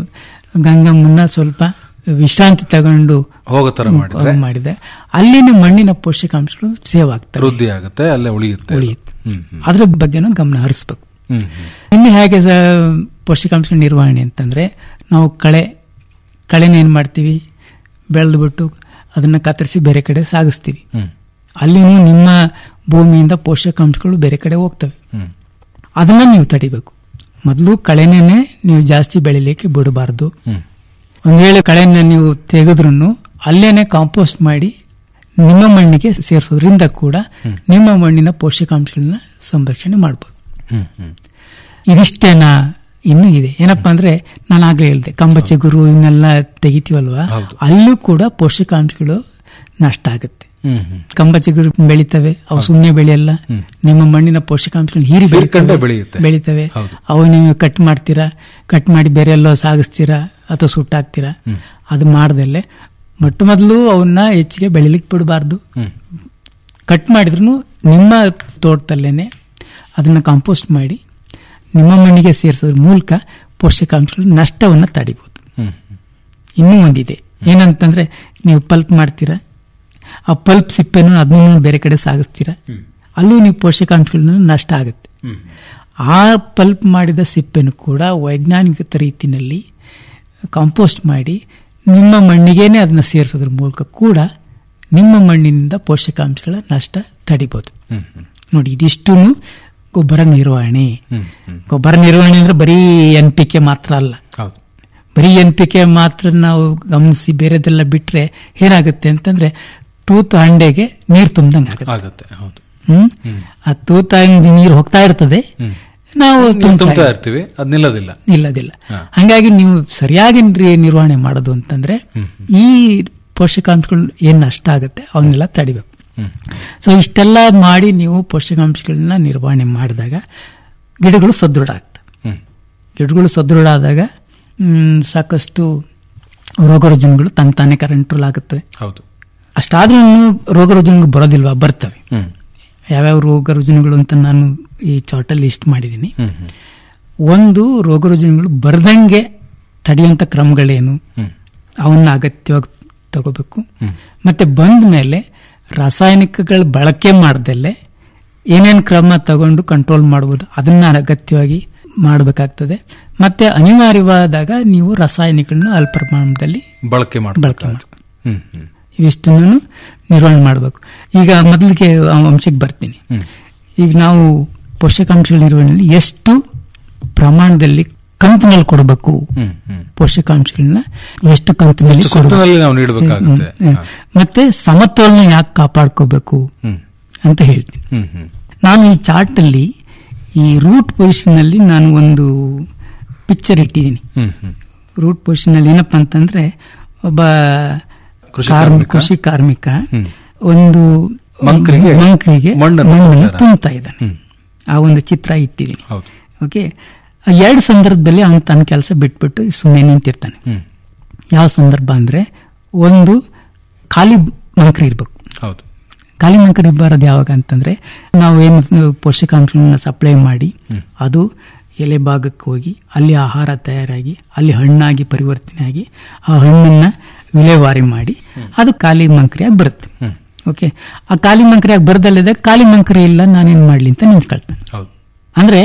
ಗಂಗಮ್ಮನ್ನ ಸ್ವಲ್ಪ ವಿಶ್ರಾಂತಿ ತಗೊಂಡು ಹೋಗೋ ತರ ಮಾಡಿದ್ರೆ ಮಾಡಿದೆ ಅಲ್ಲಿನ ಮಣ್ಣಿನ ಪೋಷಕಾಂಶಗಳು ಸೇವ್ ಆಗ್ತವೆ ವೃದ್ಧಿ ಆಗುತ್ತೆ ಅಲ್ಲೇ ಉಳಿಯುತ್ತೆ ಉಳಿಯುತ್ತೆ ಹ್ಮ್ ಹ್ಮ್ ಅದ್ರ ಬಗ್ಗೆನೂ ಗಮನ ಹರಿಸ್ಬೇಕು ಹ್ಮ್ ಹ್ಮ್ ಇನ್ನು ಹೇಗೆ ಸ- ಪೋಷಕಾಂಶ ನಿರ್ವಹಣೆ ಅಂತಂದ್ರೆ ನಾವು ಕಳೆ ಕಳೆನ ಏನ್ ಮಾಡ್ತೀವಿ ಬೆಳೆದು ಬಿಟ್ಟು ಅದನ್ನ ಕತ್ತರಿಸಿ ಬೇರೆ ಕಡೆ ಸಾಗಿಸ್ತೀವಿ ಹ್ಮ್. ಅಲ್ಲಿನೂ ನಿಮ್ಮ ಭೂಮಿಯಿಂದ ಪೋಷಕಾಂಶಗಳು ಬೇರೆ ಕಡೆ ಹೋಗ್ತವೆ ಹ್ಮ್. ಅದನ್ನ ನೀವು ತಡಿಬೇಕು ಮೊದಲು ಕಳೆನೇ ನೀವು ಜಾಸ್ತಿ ಬೆಳಿಲಿಕ್ಕೆ ಬಿಡಬಾರ್ದು ಹ್ಮ್. ಒಂದ್ ವೇಳೆ ಕಳೆನ ನೀವು ತೆಗೆದ್ರೂ ಅಲ್ಲೇನೆ ಕಾಂಪೋಸ್ಟ್ ಮಾಡಿ ನಿಮ್ಮ ಮಣ್ಣಿಗೆ ಸೇರಿಸೋದ್ರಿಂದ ಕೂಡ ಹ್ಮ್. ನಿಮ್ಮ ಮಣ್ಣಿನ ಪೋಷಕಾಂಶಗಳನ್ನ ಸಂರಕ್ಷಣೆ ಮಾಡ್ಬೋದು ಹ್ಮ್ ಹ್ಮ್ ಇದಿಷ್ಟೇನಾ ಇನ್ನೂ ಇದೆ ಏನಪ್ಪಾ ಅಂದ್ರೆ ನಾನು ಆಗ್ಲೇ ಹೇಳಿದೆ ಕಂಬಚೆ ಗುರು ಇವನ್ನೆಲ್ಲ ತೆಗಿತೀವಲ್ವಾ ಹೌದು. ಅಲ್ಲೂ ಕೂಡ ಪೋಷಕಾಂಶಗಳು ನಷ್ಟ ಆಗುತ್ತೆ ಹ್ಮ್ ಹ್ಮ್ ಕಂಬಚೆಗಳು ಬೆಳಿತವೆ ಅವು ಸುಮ್ಮನೆ ಬೆಳೆಯಲ್ಲ ನಿಮ್ಮ ಮಣ್ಣಿನ ಪೋಷಕಾಂಶಗಳು ಹೀರಿ ಹೀರ್ಕೊಂಡೇ ಬೆಳಿತವೆ. ಬೆಳೆಯುತ್ತೆ. ಬೆಳಿತವೆ ಹೌದು. ಅವು ನೀವು ಕಟ್ ಮಾಡ್ತೀರಾ ಕಟ್ ಮಾಡಿ ಬೇರೆ ಎಲ್ಲೋ ಸಾಗಿಸ್ತೀರಾ ಅಥವಾ ಸುಟ್ಟಾಕ್ತೀರಾ ಹ್ಮ್. ಅದು ಮಾಡ್ದಲ್ಲೇ ಮೊಟ್ಟ ಮೊದಲು ಅವನ್ನ ಹೆಚ್ಚಿಗೆ ಬೆಳಿಲಿಕ್ಕೆ ಬಿಡಬಾರ್ದು ಹ್ಮ್. ಕಟ್ ಮಾಡಿದ್ರು ನಿಮ್ಮ ತೋಟದಲ್ಲೇನೆ ಅದನ್ನ ಕಾಂಪೋಸ್ಟ್ ಮಾಡಿ ನಿಮ್ಮ ಮಣ್ಣಿಗೆ ಸೇರಿಸೋದ್ರ ಮೂಲಕ ಪೋಷಕಾಂಶಗಳು ನಷ್ಟವನ್ನು ತಡಿಬಹುದು ಹ್ಮ್. ಇನ್ನೂ ಒಂದಿದೆ ಏನಂತಂದ್ರೆ ನೀವು ಪಲ್ಪ್ ಮಾಡ್ತೀರಾ ಆ ಪಲ್ಪ್ ಸಿಪ್ಪೆನೂ ಅದನ್ನು ಬೇರೆ ಕಡೆ ಸಾಗಿಸ್ತೀರಾ ಅಲ್ಲೂ ನೀವು ಪೋಷಕಾಂಶಗಳನ್ನ ನಷ್ಟ ಆಗುತ್ತೆ ಹ್ಮ್. ಆ ಪಲ್ಪ್ ಮಾಡಿದ ಸಿಪ್ಪೆನೂ ಕೂಡ ವೈಜ್ಞಾನಿಕ ರೀತಿಯಲ್ಲಿ ಕಾಂಪೋಸ್ಟ್ ಮಾಡಿ ನಿಮ್ಮ ಮಣ್ಣಿಗೇನೆ ಅದನ್ನ ಸೇರಿಸೋದ್ರ ಮೂಲಕ ಕೂಡ ನಿಮ್ಮ ಮಣ್ಣಿನಿಂದ ಪೋಷಕಾಂಶಗಳ ನಷ್ಟ ತಡಿಬಹುದು ಹ್ಮ್ ಹ್ಮ್ ನೋಡಿ ಇದಿಷ್ಟು ಗೊಬ್ಬರ ನಿರ್ವಹಣೆ ಹ್ಮ್ ಹ್ಮ್ ಗೊಬ್ಬರ ನಿರ್ವಹಣೆ ಅಂದ್ರೆ ಬರೀ ಎನ್ ಪಿ ಕೆ ಮಾತ್ರ ಅಲ್ಲ ಹೌದು ಬರೀ ಎನ್ ಪಿ ಕೆ ಮಾತ್ರ ನಾವು ಗಮನಿಸಿ ಬೇರೆದೆಲ್ಲ ಬಿಟ್ರೆ ಏನಾಗುತ್ತೆ ಅಂತಂದ್ರೆ ತೂತು ಹಂಡೆಗೆ ನೀರು ತುಂಬ್ದಂಗೆ ಆಗುತ್ತೆ ಆಗುತ್ತೆ ಹೌದು ಹ್ಮ್ ಆ ತೂತ ನೀರು ಹೋಗ್ತಾ ಇರ್ತದೆ ಹ್ಮ್. ನಾವು ನೀವು ತುಂಬ್ತಾ ತುಂಬ್ತಾ ಇರ್ತೀವಿ ಅದ್ ನಿಲ್ಲೋದಿಲ್ಲ ನಿಲ್ಲದಿಲ್ಲ ಹಾ. ಹಂಗಾಗಿ ನೀವು ಸರಿಯಾಗಿ ನಿ- ನಿರ್ವಹಣೆ ಮಾಡೋದು ಅಂತಂದ್ರೆ ಈ ಪೋಷಕಾಂಶಗಳು ಏನ್ ನಷ್ಟ ಆಗುತ್ತೆ ಅವನ್ನೆಲ್ಲ ತಡಿಬೇಕು ಹ್ಮ್. ಸೊ ಇಷ್ಟೆಲ್ಲ ಮಾಡಿ ನೀವು ಪೋಷಕಾಂಶಗಳನ್ನ ನಿರ್ವಹಣೆ ಮಾಡಿದಾಗ ಗಿಡಗಳು ಸದೃಢ ಆಗ್ತವೆ ಹ್ಮ್. ಗಿಡಗಳು ಸದೃಢ ಆದಾಗ ಮ್, ಸಾಕಷ್ಟು ರೋಗ ರುಜಿನಗಳು ತನ್ನ ತಾನೇ ಕಂಟ್ರೋಲ್ ಆಗುತ್ತೆ ಹೌದು ಅಷ್ಟಾದ್ರೂ ರೋಗ ರುಜಿನಗಳು ಬರೋದಿಲ್ವಾ ಬರ್ತವೆ ಹ್ಮ್ ಯಾವ್ಯಾವ ರೋಗ ರುಜಿನಗಳು ಅಂತ ನಾನು ಈ ಚಾರ್ಟಲ್ಲಿ ಲಿಸ್ಟ್ ಮಾಡಿದ್ದೀನಿ ಹ್ಮ್ ಹ್ಮ್ ಒಂದು ರೋಗ ರುಜಿನಗಳು ಬರ್ದಂಗೆ ತಡೆಯುವಂತ ಕ್ರಮಗಳೇನು ಹ್ಮ್. ಅವನ್ನ ಅಗತ್ಯವಾಗಿ ತಗೋಬೇಕು ಹ್ಮ್. ಮತ್ತೆ ಬಂದ ಮೇಲೆ ರಾಸಾಯನಿಕಗಳ ಬಳಕೆ ಮಾಡ್ದಲ್ಲೇ ಏನೇನ್ ಕ್ರಮ ತಗೊಂಡು ಕಂಟ್ರೋಲ್ ಮಾಡಬಹುದು ಅದನ್ನ ಅಗತ್ಯವಾಗಿ ಮಾಡಬೇಕಾಗ್ತದೆ ಮತ್ತೆ ಅನಿವಾರ್ಯವಾದಾಗ ನೀವು ರಾಸಾಯನಿಕಗಳನ್ನ ಅಲ್ಪ ಪ್ರಮಾಣದಲ್ಲಿ ಬಳಕೆ ಬಳಕೆ ಮಾಡಬೇಕು ಮಾಡಿ ಹ್ಮ್ ಹ್ಮ್ ಇವಿಷ್ಟನ್ನು ನಿರ್ವಹಣೆ ಮಾಡಬೇಕು ಈಗ ಮೊದಲಿಗೆ ಅಂಶಕ್ಕೆ ಬರ್ತೀನಿ ಹ್ಮ್. ಈಗ ನಾವು ಪೋಷಕಾಂಶಗಳ ನಿರ್ವಹಣೆಯಲ್ಲಿ ಎಷ್ಟು ಪ್ರಮಾಣದಲ್ಲಿ ಕಂತಿನಲ್ಲಿ ಕೊಡಬೇಕು ಹ್ಮ್, ಹ್ಮ್. ಪೋಷಕಾಂಶಗಳನ್ನ ಎಷ್ಟು ಕಂತಿನಲ್ಲಿ ಎಷ್ಟು ಕೊಡ್ಬೇಕು? ಸುತ್ತಿನಲ್ಲಿ ನಾವು ನೀಡಬೇಕಾಗುತ್ತೆ. ಹ್ಮ್, ಹ್ಮ್. ಮತ್ತೆ ಸಮತೋಲನ ಯಾಕೆ ಕಾಪಾಡ್ಕೋಬೇಕು ಹ್ಮ್. ಅಂತ ಹೇಳ್ತೀನಿ ಹ್ಮ್, ಹ್ಮ್. ನಾನು ಈ ಚಾರ್ಟ್ ಅಲ್ಲಿ ಈ ರೂಟ್ ಪೊಸಿಷನ್ ಅಲ್ಲಿ ನಾನು ಒಂದು ಪಿಕ್ಚರ್ ಇಟ್ಟಿದ್ದೀನಿ ಹ್ಮ್, ಹ್ಮ್. ರೂಟ್ ಪೊಸಿಷನ್ ಅಲ್ಲಿ ಏನಪ್ಪಾ ಅಂತಂದ್ರೆ ಒಬ್ಬ ಕೃಷಿ ಕಾರ್ಮಿ- ಕಾರ್ಮಿಕ. ಕೃಷಿ ಕಾರ್ಮಿಕ ಹ್ಮ್. ಒಂದು ಮಂಕ್ರಿಗೆ ಮಂಕ್ರಿಗೆ ಮಣ್ಣನ್ನು ಮಣ್ಣನ್ನು ತುಂಬ್ತಾ ತುಂಬ್ತಾ ಇದ್ದಾನೆ ಹ್ಮ್. ಆ ಒಂದು ಚಿತ್ರ ಇಟ್ಟಿದ್ದೀನಿ ಹೌದು ಓಕೆ ಆ ಎರಡು ಸಂದರ್ಭದಲ್ಲಿ ಅವನು ತನ್ನ ಕೆಲಸ ಬಿಟ್ಬಿಟ್ಟು ಸುಮ್ಮನೆ ನಿಂತಿರ್ತಾನೆ ಹ್ಮ್. ಯಾವ ಸಂದರ್ಭ ಅಂದ್ರೆ ಒಂದು ಖಾಲಿ ಮಂಕ್ರಿ ಇರ್ಬೇಕು ಹೌದು ಖಾಲಿ ಮಂಕರಿ ಬರೋದು ಯಾವಾಗ ಅಂತಂದ್ರೆ ನಾವು ಏನು ಪೋಷಕಾಂಶಗಳನ್ನ ಸಪ್ಲೈ ಮಾಡಿ ಅದು ಎಲೆ ಭಾಗಕ್ಕೆ ಹೋಗಿ ಅಲ್ಲಿ ಆಹಾರ ತಯಾರಾಗಿ ಅಲ್ಲಿ ಹಣ್ಣಾಗಿ ಪರಿವರ್ತನೆ ಆಗಿ ಆ ಹಣ್ಣನ್ನ ವಿಲೇವಾರಿ ಮಾಡಿ ಅದು ಖಾಲಿ ಮಂಕರಿಯಾಗಿ ಬರುತ್ತೆ ಹ್ಮ್. ಓಕೆ ಆ ಖಾಲಿ ಮಂಕರಿಯಾಗಿ ಬರದಲ್ಲದೆ ಖಾಲಿ ಮಂಕರಿ ಇಲ್ಲ ನಾನೇನ್ ಮಾಡ್ಲಿ ಅಂತ ನಿಂತ್ಕೊಳ್ತಾನೆ ಹೌದು ಅಂದ್ರೆ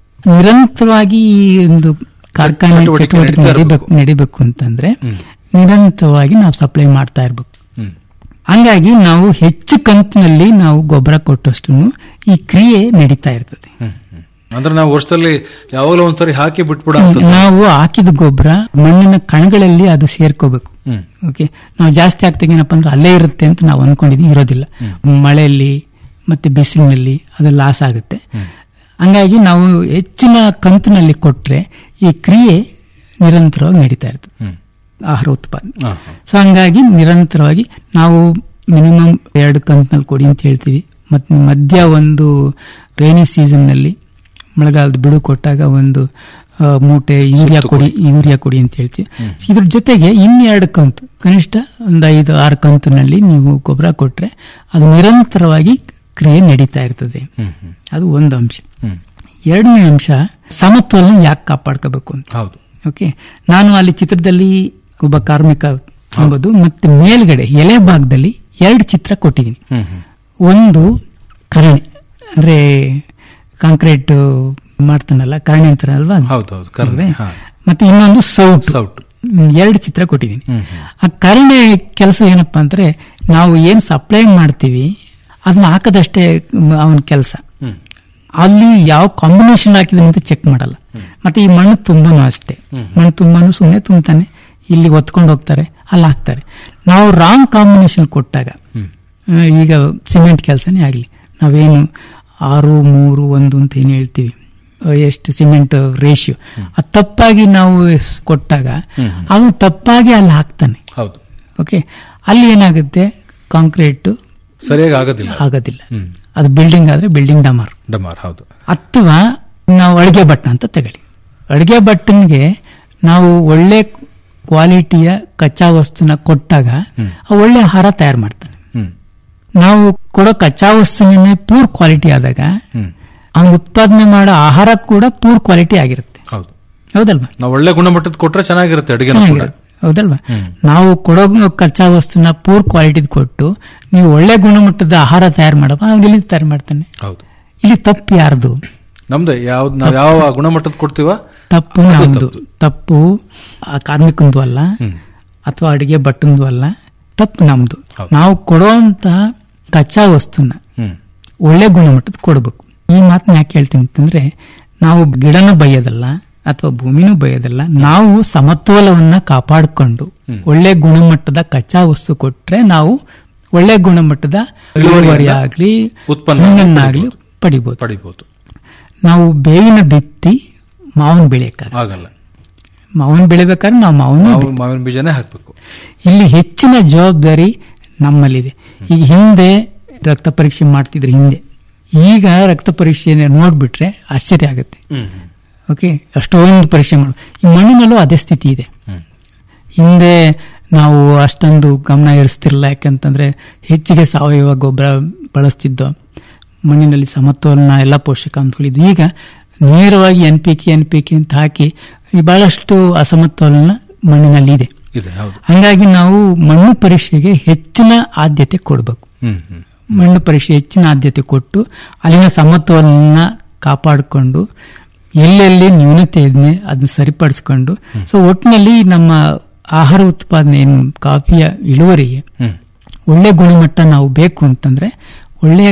ನಿರಂತರವಾಗಿ ಈ ಒಂದು ಕಾರ್ಖಾನೆ ಚಟುವಟಿಕೆ ಚಟುವಟಿಕೆ ನಡೀತಾ ನಡಿಬೇಕು ನಡಿಬೇಕು ಅಂತಂದ್ರೆ ನಿರಂತರವಾಗಿ ನಾವು ಸಪ್ಲೈ ಮಾಡ್ತಾ ಇರ್ಬೇಕು ಹ್ಮ್. ಹಂಗಾಗಿ ನಾವು ಹೆಚ್ಚು ಕಂತಿನಲ್ಲಿ ನಾವು ಗೊಬ್ಬರ ಕೊಟ್ಟಷ್ಟು ಈ ಕ್ರಿಯೆ ನಡೀತಾ ಇರ್ತದೆ ಹ್ಮ್, ಹ್ಮ್. ಅಂದ್ರೆ ನಾವು ವರ್ಷದಲ್ಲಿ ಯಾವಾಗಲೂ ಒಂದ್ಸರಿ ಹಾಕಿ ಬಿಟ್ಬಿಡ ನಾವು ಹಾಕಿದ ಗೊಬ್ಬರ ಮಣ್ಣಿನ ಕಣಗಳಲ್ಲಿ ಅದು ಸೇರ್ಕೋಬೇಕು ಹ್ಮ್. ಓಕೆ ನಾವು ಜಾಸ್ತಿ ಆಗ್ತಾಗ ಏನಪ್ಪಾ ಅಂದ್ರೆ ಅಲ್ಲೇ ಇರುತ್ತೆ ಅಂತ ನಾವು ಅನ್ಕೊಂಡಿದ್ವಿ ಇರೋದಿಲ್ಲ ಮಳೆಯಲ್ಲಿ ಮತ್ತೆ ಬಿಸಿಲಿನಲ್ಲಿ ಅದು ಲಾಸ್ ಆಗುತ್ತೆ ಹಂಗಾಗಿ ನಾವು ಹೆಚ್ಚಿನ ಕಂತಿನಲ್ಲಿ ಕೊಟ್ರೆ ಈ ಕ್ರಿಯೆ ನಿರಂತರವಾಗಿ ನಡೀತಾ ಇರ್ತದೆ ಹ್ಮ್. ಆಹಾರ ಉತ್ಪಾದನೆ ಹಾ, ಸೊ ಹಂಗಾಗಿ ನಿರಂತರವಾಗಿ ನಾವು ಮಿನಿಮಮ್ ಎರಡು ಕಂತಿನಲ್ಲಿ ಕೊಡಿ ಅಂತ ಹೇಳ್ತೀವಿ ಮತ್ತೆ ಮಧ್ಯ ಒಂದು ರೈನಿ ಸೀಸನ್ ನಲ್ಲಿ ಮಳೆಗಾಲದ ಬಿಡು ಕೊಟ್ಟಾಗ ಒಂದು ಆ, ಮೂಟೆ ಯೂರಿಯಾ ಕೊಡಿ ಯೂರಿಯಾ ಕೊಡಿ ಅಂತ ಹೇಳ್ತೀವಿ ಇದ್ರ ಜೊತೆಗೆ ಇನ್ನೆರಡು ಕಂತು ಕನಿಷ್ಠ ಒಂದು ಐದು ಆರು ಕಂತಿನಲ್ಲಿ ನೀವು ಗೊಬ್ಬರ ಕೊಟ್ರೆ ಅದು ನಿರಂತರವಾಗಿ ಕ್ರಿಯೆ ನಡೀತಾ ಇರ್ತದೆ ಹ್ಮ್, ಹ್ಮ್. ಅದು ಒಂದು ಅಂಶ ಹ್ಮ್. ಎರಡನೇ ಅಂಶ ಸಮತೋಲನ ಯಾಕೆ ಕಾಪಾಡ್ಕೋಬೇಕು ಅಂತ ಹೌದು ಓಕೆ ನಾನು ಅಲ್ಲಿ ಚಿತ್ರದಲ್ಲಿ ಒಬ್ಬ ಕಾರ್ಮಿಕ ಎಂಬುದು ಮತ್ತೆ ಮೇಲ್ಗಡೆ ಎಲೆ ಭಾಗದಲ್ಲಿ ಎರಡು ಚಿತ್ರ ಕೊಟ್ಟಿದ್ದೀನಿ ಹ್ಮ್, ಹ್ಮ್. ಒಂದು ಕರಣೆ ಅಂದ್ರೆ ಕಾಂಕ್ರೀಟ್ ಮಾಡ್ತಾನಲ್ಲ ಕರಣೆ ಅಂತಾರ ಅಲ್ವಾ ಹೌದು ಹೌದು ಕರ್ನೆ ಹಾ. ಮತ್ತೆ ಇನ್ನೊಂದು ಸೌಟ್ ಸೌಟ್. ಹ್ಮ್, ಎರಡು ಚಿತ್ರ ಕೊಟ್ಟಿದ್ದೀನಿ ಹ್ಮ್, ಆ ಕರಣೆ ಕೆಲಸ ಏನಪ್ಪಾ ಅಂದ್ರೆ ನಾವು ಏನ್ ಸಪ್ಲೈ ಮಾಡ್ತೀವಿ ಅದನ್ನ ಹಾಕದಷ್ಟೇ ಅವನ ಕೆಲಸ ಹ್ಮ್. ಅಲ್ಲಿ ಯಾವ ಕಾಂಬಿನೇಷನ್ ಹಾಕಿದ್ರೆ ಅಂತ ಚೆಕ್ ಮಾಡಲ್ಲ ಮತ್ತೆ ಈ ಮಣ್ಣು ತುಂಬಾನು ಅಷ್ಟೇ ಮಣ್ಣು ತುಂಬಾನು ಸುಮ್ಮನೆ ತುಂಬ್ತಾನೆ ಇಲ್ಲಿ ಒತ್ಕೊಂಡು ಹೋಗ್ತಾರೆ ಅಲ್ಲಿ ಹಾಕ್ತಾರೆ ನಾವು ರಾಂಗ್ ಕಾಂಬಿನೇಷನ್ ಕೊಟ್ಟಾಗ ಆ, ಈಗ ಸಿಮೆಂಟ್ ಕೆಲಸನೇ ಆಗಲಿ ನಾವೇನು ಆರು ಮೂರು ಒಂದು ಅಂತ ಏನು ಹೇಳ್ತೀವಿ ಆ, ಎಷ್ಟು ಸಿಮೆಂಟ್ ರೇಷಿಯೋ ಅದು ತಪ್ಪಾಗಿ ನಾವು ಸ್- ಕೊಟ್ಟಾಗ ಅವನು ತಪ್ಪಾಗಿ ಅಲ್ಲಿ ಹಾಕ್ತಾನೆ ಹೌದು ಓಕೆ ಅಲ್ಲಿ ಏನಾಗುತ್ತೆ ಕಾಂಕ್ರೀಟ್ ಸರಿಯಾಗಿ ಆಗೋದಿಲ್ಲ ಆಗೋದಿಲ್ಲ ಹ್ಮ್. ಅದು ಬಿಲ್ಡಿಂಗ್ ಆದ್ರೆ ಬಿಲ್ಡಿಂಗ್ ಡಮಾರ್ ಡಮಾರ್ ಹೌದು ಅಥವಾ ನಾವು ಅಡಿಗೆ ಭಟ್ಟ ಅಂತ ತಗೊಳ್ಳಿ ಅಡಿಗೆ ಭಟ್ಟನ್ಗೆ ನಾವು ಒಳ್ಳೆ ಕ್ವಾಲಿಟಿಯ ಕಚ್ಚಾ ವಸ್ತುನ ಕೊಟ್ಟಾಗ ಆ ಒಳ್ಳೆ ಆಹಾರ ತಯಾರು ಮಾಡ್ತಾನೆ ಹ್ಮ್. ನಾವು ಕೊಡೋ ಕಚ್ಚಾ ವಸ್ತುನೇ ಪೂರ್ ಕ್ವಾಲಿಟಿ ಆದಾಗ ಹ್ಮ್. ಅವ್ನು ಉತ್ಪಾದನೆ ಮಾಡೋ ಆಹಾರ ಕೂಡ ಪೂರ್ ಕ್ವಾಲಿಟಿ ಆಗಿರುತ್ತೆ ಹೌದು ಹೌದಲ್ವಾ ನಾವು ಒಳ್ಳೆ ಗುಣಮಟ್ಟದ ಕೊಟ್ರೆ ಚೆನ್ನಾಗಿರುತ್ತೆ ಅಡಿಗೆ ಕೂಡ ಚೆನ್ನಾಗಿರುತ್ತೆ ಹೌದಲ್ವಾ ಹ್ಮ್. ನಾವು ಕೊಡೋ ಕಚ್ಚಾ ವಸ್ತುನ ಪೂರ್ ಕ್ವಾಲಿಟಿದ್ ಕೊಟ್ಟು ನೀವು ಒಳ್ಳೆ ಗುಣಮಟ್ಟದ ಆಹಾರ ತಯಾರು ಮಾಡಪ್ಪ ಅವ್ನು ಇಲ್ಲಿ ತಯಾರು ಮಾಡ್ತಾನೆ ಹೌದು ಇಲ್ಲಿ ತಪ್ಪು ಯಾರ್ದು ನಮ್ದೇ ಯಾವ್ದು ನಾವು ಯಾವ ಗುಣಮಟ್ಟದ ಕೊಡ್ತೀವ ತಪ್ಪು ಅದು ನಮ್ದು ತಪ್ಪು. ತಪ್ಪು ಆ ಕಾರ್ಮಿಕಂದು ಅಲ್ಲ ಅಥವಾ ಅಡಿಗೆ ಭಟ್ಟಂದು ಅಲ್ಲ ತಪ್ಪು ನಮ್ದು ನಾವು ಕೊಡುವಂತಹ ಕಚ್ಚಾ ವಸ್ತುನ ಹ್ಮ್. ಒಳ್ಳೆ ಗುಣಮಟ್ಟದ ಕೊಡಬೇಕು ಈ ಮಾತನ್ನ ಯಾಕೆ ಹೇಳ್ತೀನಿ ಅಂತಂದ್ರೆ ನಾವು ಗಿಡನ ಬೈಯೋದಲ್ಲ ಅಥವಾ ಭೂಮಿನೂ ಬೈಯೋದಲ್ಲ ನಾವು ಸಮತೋಲವನ್ನ ಕಾಪಾಡಿಕೊಂಡು ಒಳ್ಳೆ ಗುಣಮಟ್ಟದ ಕಚ್ಚಾ ವಸ್ತು ಕೊಟ್ರೆ ನಾವು ಒಳ್ಳೆ ಗುಣಮಟ್ಟದ ಇಳುವರಿ ಆಗ್ಲಿ ಉತ್ಪನ್ನ ಹಣ್ಣನ್ನಾಗ್ಲಿ ಪಡಿಬಹುದು ಪಡಿಬಹುದು ನಾವು ಬೇವಿನ ಬಿತ್ತಿ ಮಾವನ್ ಬೆಳೆಯಕ್ಕಾಗ ಆಗಲ್ಲ ಮಾವನ್ ಬೆಳಿಬೇಕಾದ್ರೆ ನಾವು ಮಾವನ ಮಾವು- ಮಾವಿನ ಬೀಜನೇ ಹಾಕ್ಬೇಕು ಇಲ್ಲಿ ಹೆಚ್ಚಿನ ಜವಾಬ್ದಾರಿ ನಮ್ಮಲ್ಲಿದೆ ಈಗ ಹಿಂದೆ ರಕ್ತ ಪರೀಕ್ಷೆ ಮಾಡ್ತಿದ್ರು ಹಿಂದೆ ಈಗ ರಕ್ತ ಪರೀಕ್ಷೆ ನೋಡ್ಬಿಟ್ರೆ ಆಶ್ಚರ್ಯ ಆಗುತ್ತೆ ಓಕೆ ಅಷ್ಟೊಂದು ಪರೀಕ್ಷೆ ಮಾಡು ಈ ಮಣ್ಣಿನಲ್ಲೂ ಅದೇ ಸ್ಥಿತಿ ಇದೆ ಹಿಂದೆ ನಾವು ಅಷ್ಟೊಂದು ಗಮನ ಹರಿಸ್ತಿರಲ್ಲ ಯಾಕಂತಂದ್ರೆ ಹೆಚ್ಚಿಗೆ ಸಾವಯವ ಗೊಬ್ಬರ ಬಳಸ್ತಿದ್ದೋ ಮಣ್ಣಿನಲ್ಲಿ ಸಮತೋಲನ ಎಲ್ಲ ಪೋಷಕಾಂಶಗಳಿದ್ವು ಈಗ ನೇರವಾಗಿ N P K N P K ಅಂತ ಹಾಕಿ ಈ ಬಹಳಷ್ಟು ಅಸಮತೋಲನ ಮಣ್ಣಿನಲ್ಲಿ ಇದೆ ಇದೆ ಹೌದು ಹಂಗಾಗಿ ನಾವು ಮಣ್ಣು ಪರೀಕ್ಷೆಗೆ ಹೆಚ್ಚಿನ ಆದ್ಯತೆ ಕೊಡಬೇಕು ಹ್ಮ್ ಹ್ಮ್ ಮಣ್ಣು ಪರೀಕ್ಷೆ ಹೆಚ್ಚಿನ ಆದ್ಯತೆ ಕೊಟ್ಟು ಅಲ್ಲಿನ ಸಮತ್ವವನ್ನ ಕಾಪಾಡಿಕೊಂಡು ಎಲ್ಲೆಲ್ಲಿ ನ್ಯೂನತೆ ಇದೆ ಅದನ್ನ ಸರಿಪಡಿಸ್ಕೊಂಡು ಸೊ ಒಟ್ಟಿನಲ್ಲಿ ನಮ್ಮ ಆಹಾರ ಉತ್ಪಾದನೆ ಏನು ಕಾಫಿಯ ಇಳುವರಿಗೆ ಹ್ಮ್. ಒಳ್ಳೆ ಗುಣಮಟ್ಟ ನಾವು ಬೇಕು ಅಂತಂದ್ರೆ ಒಳ್ಳೆಯ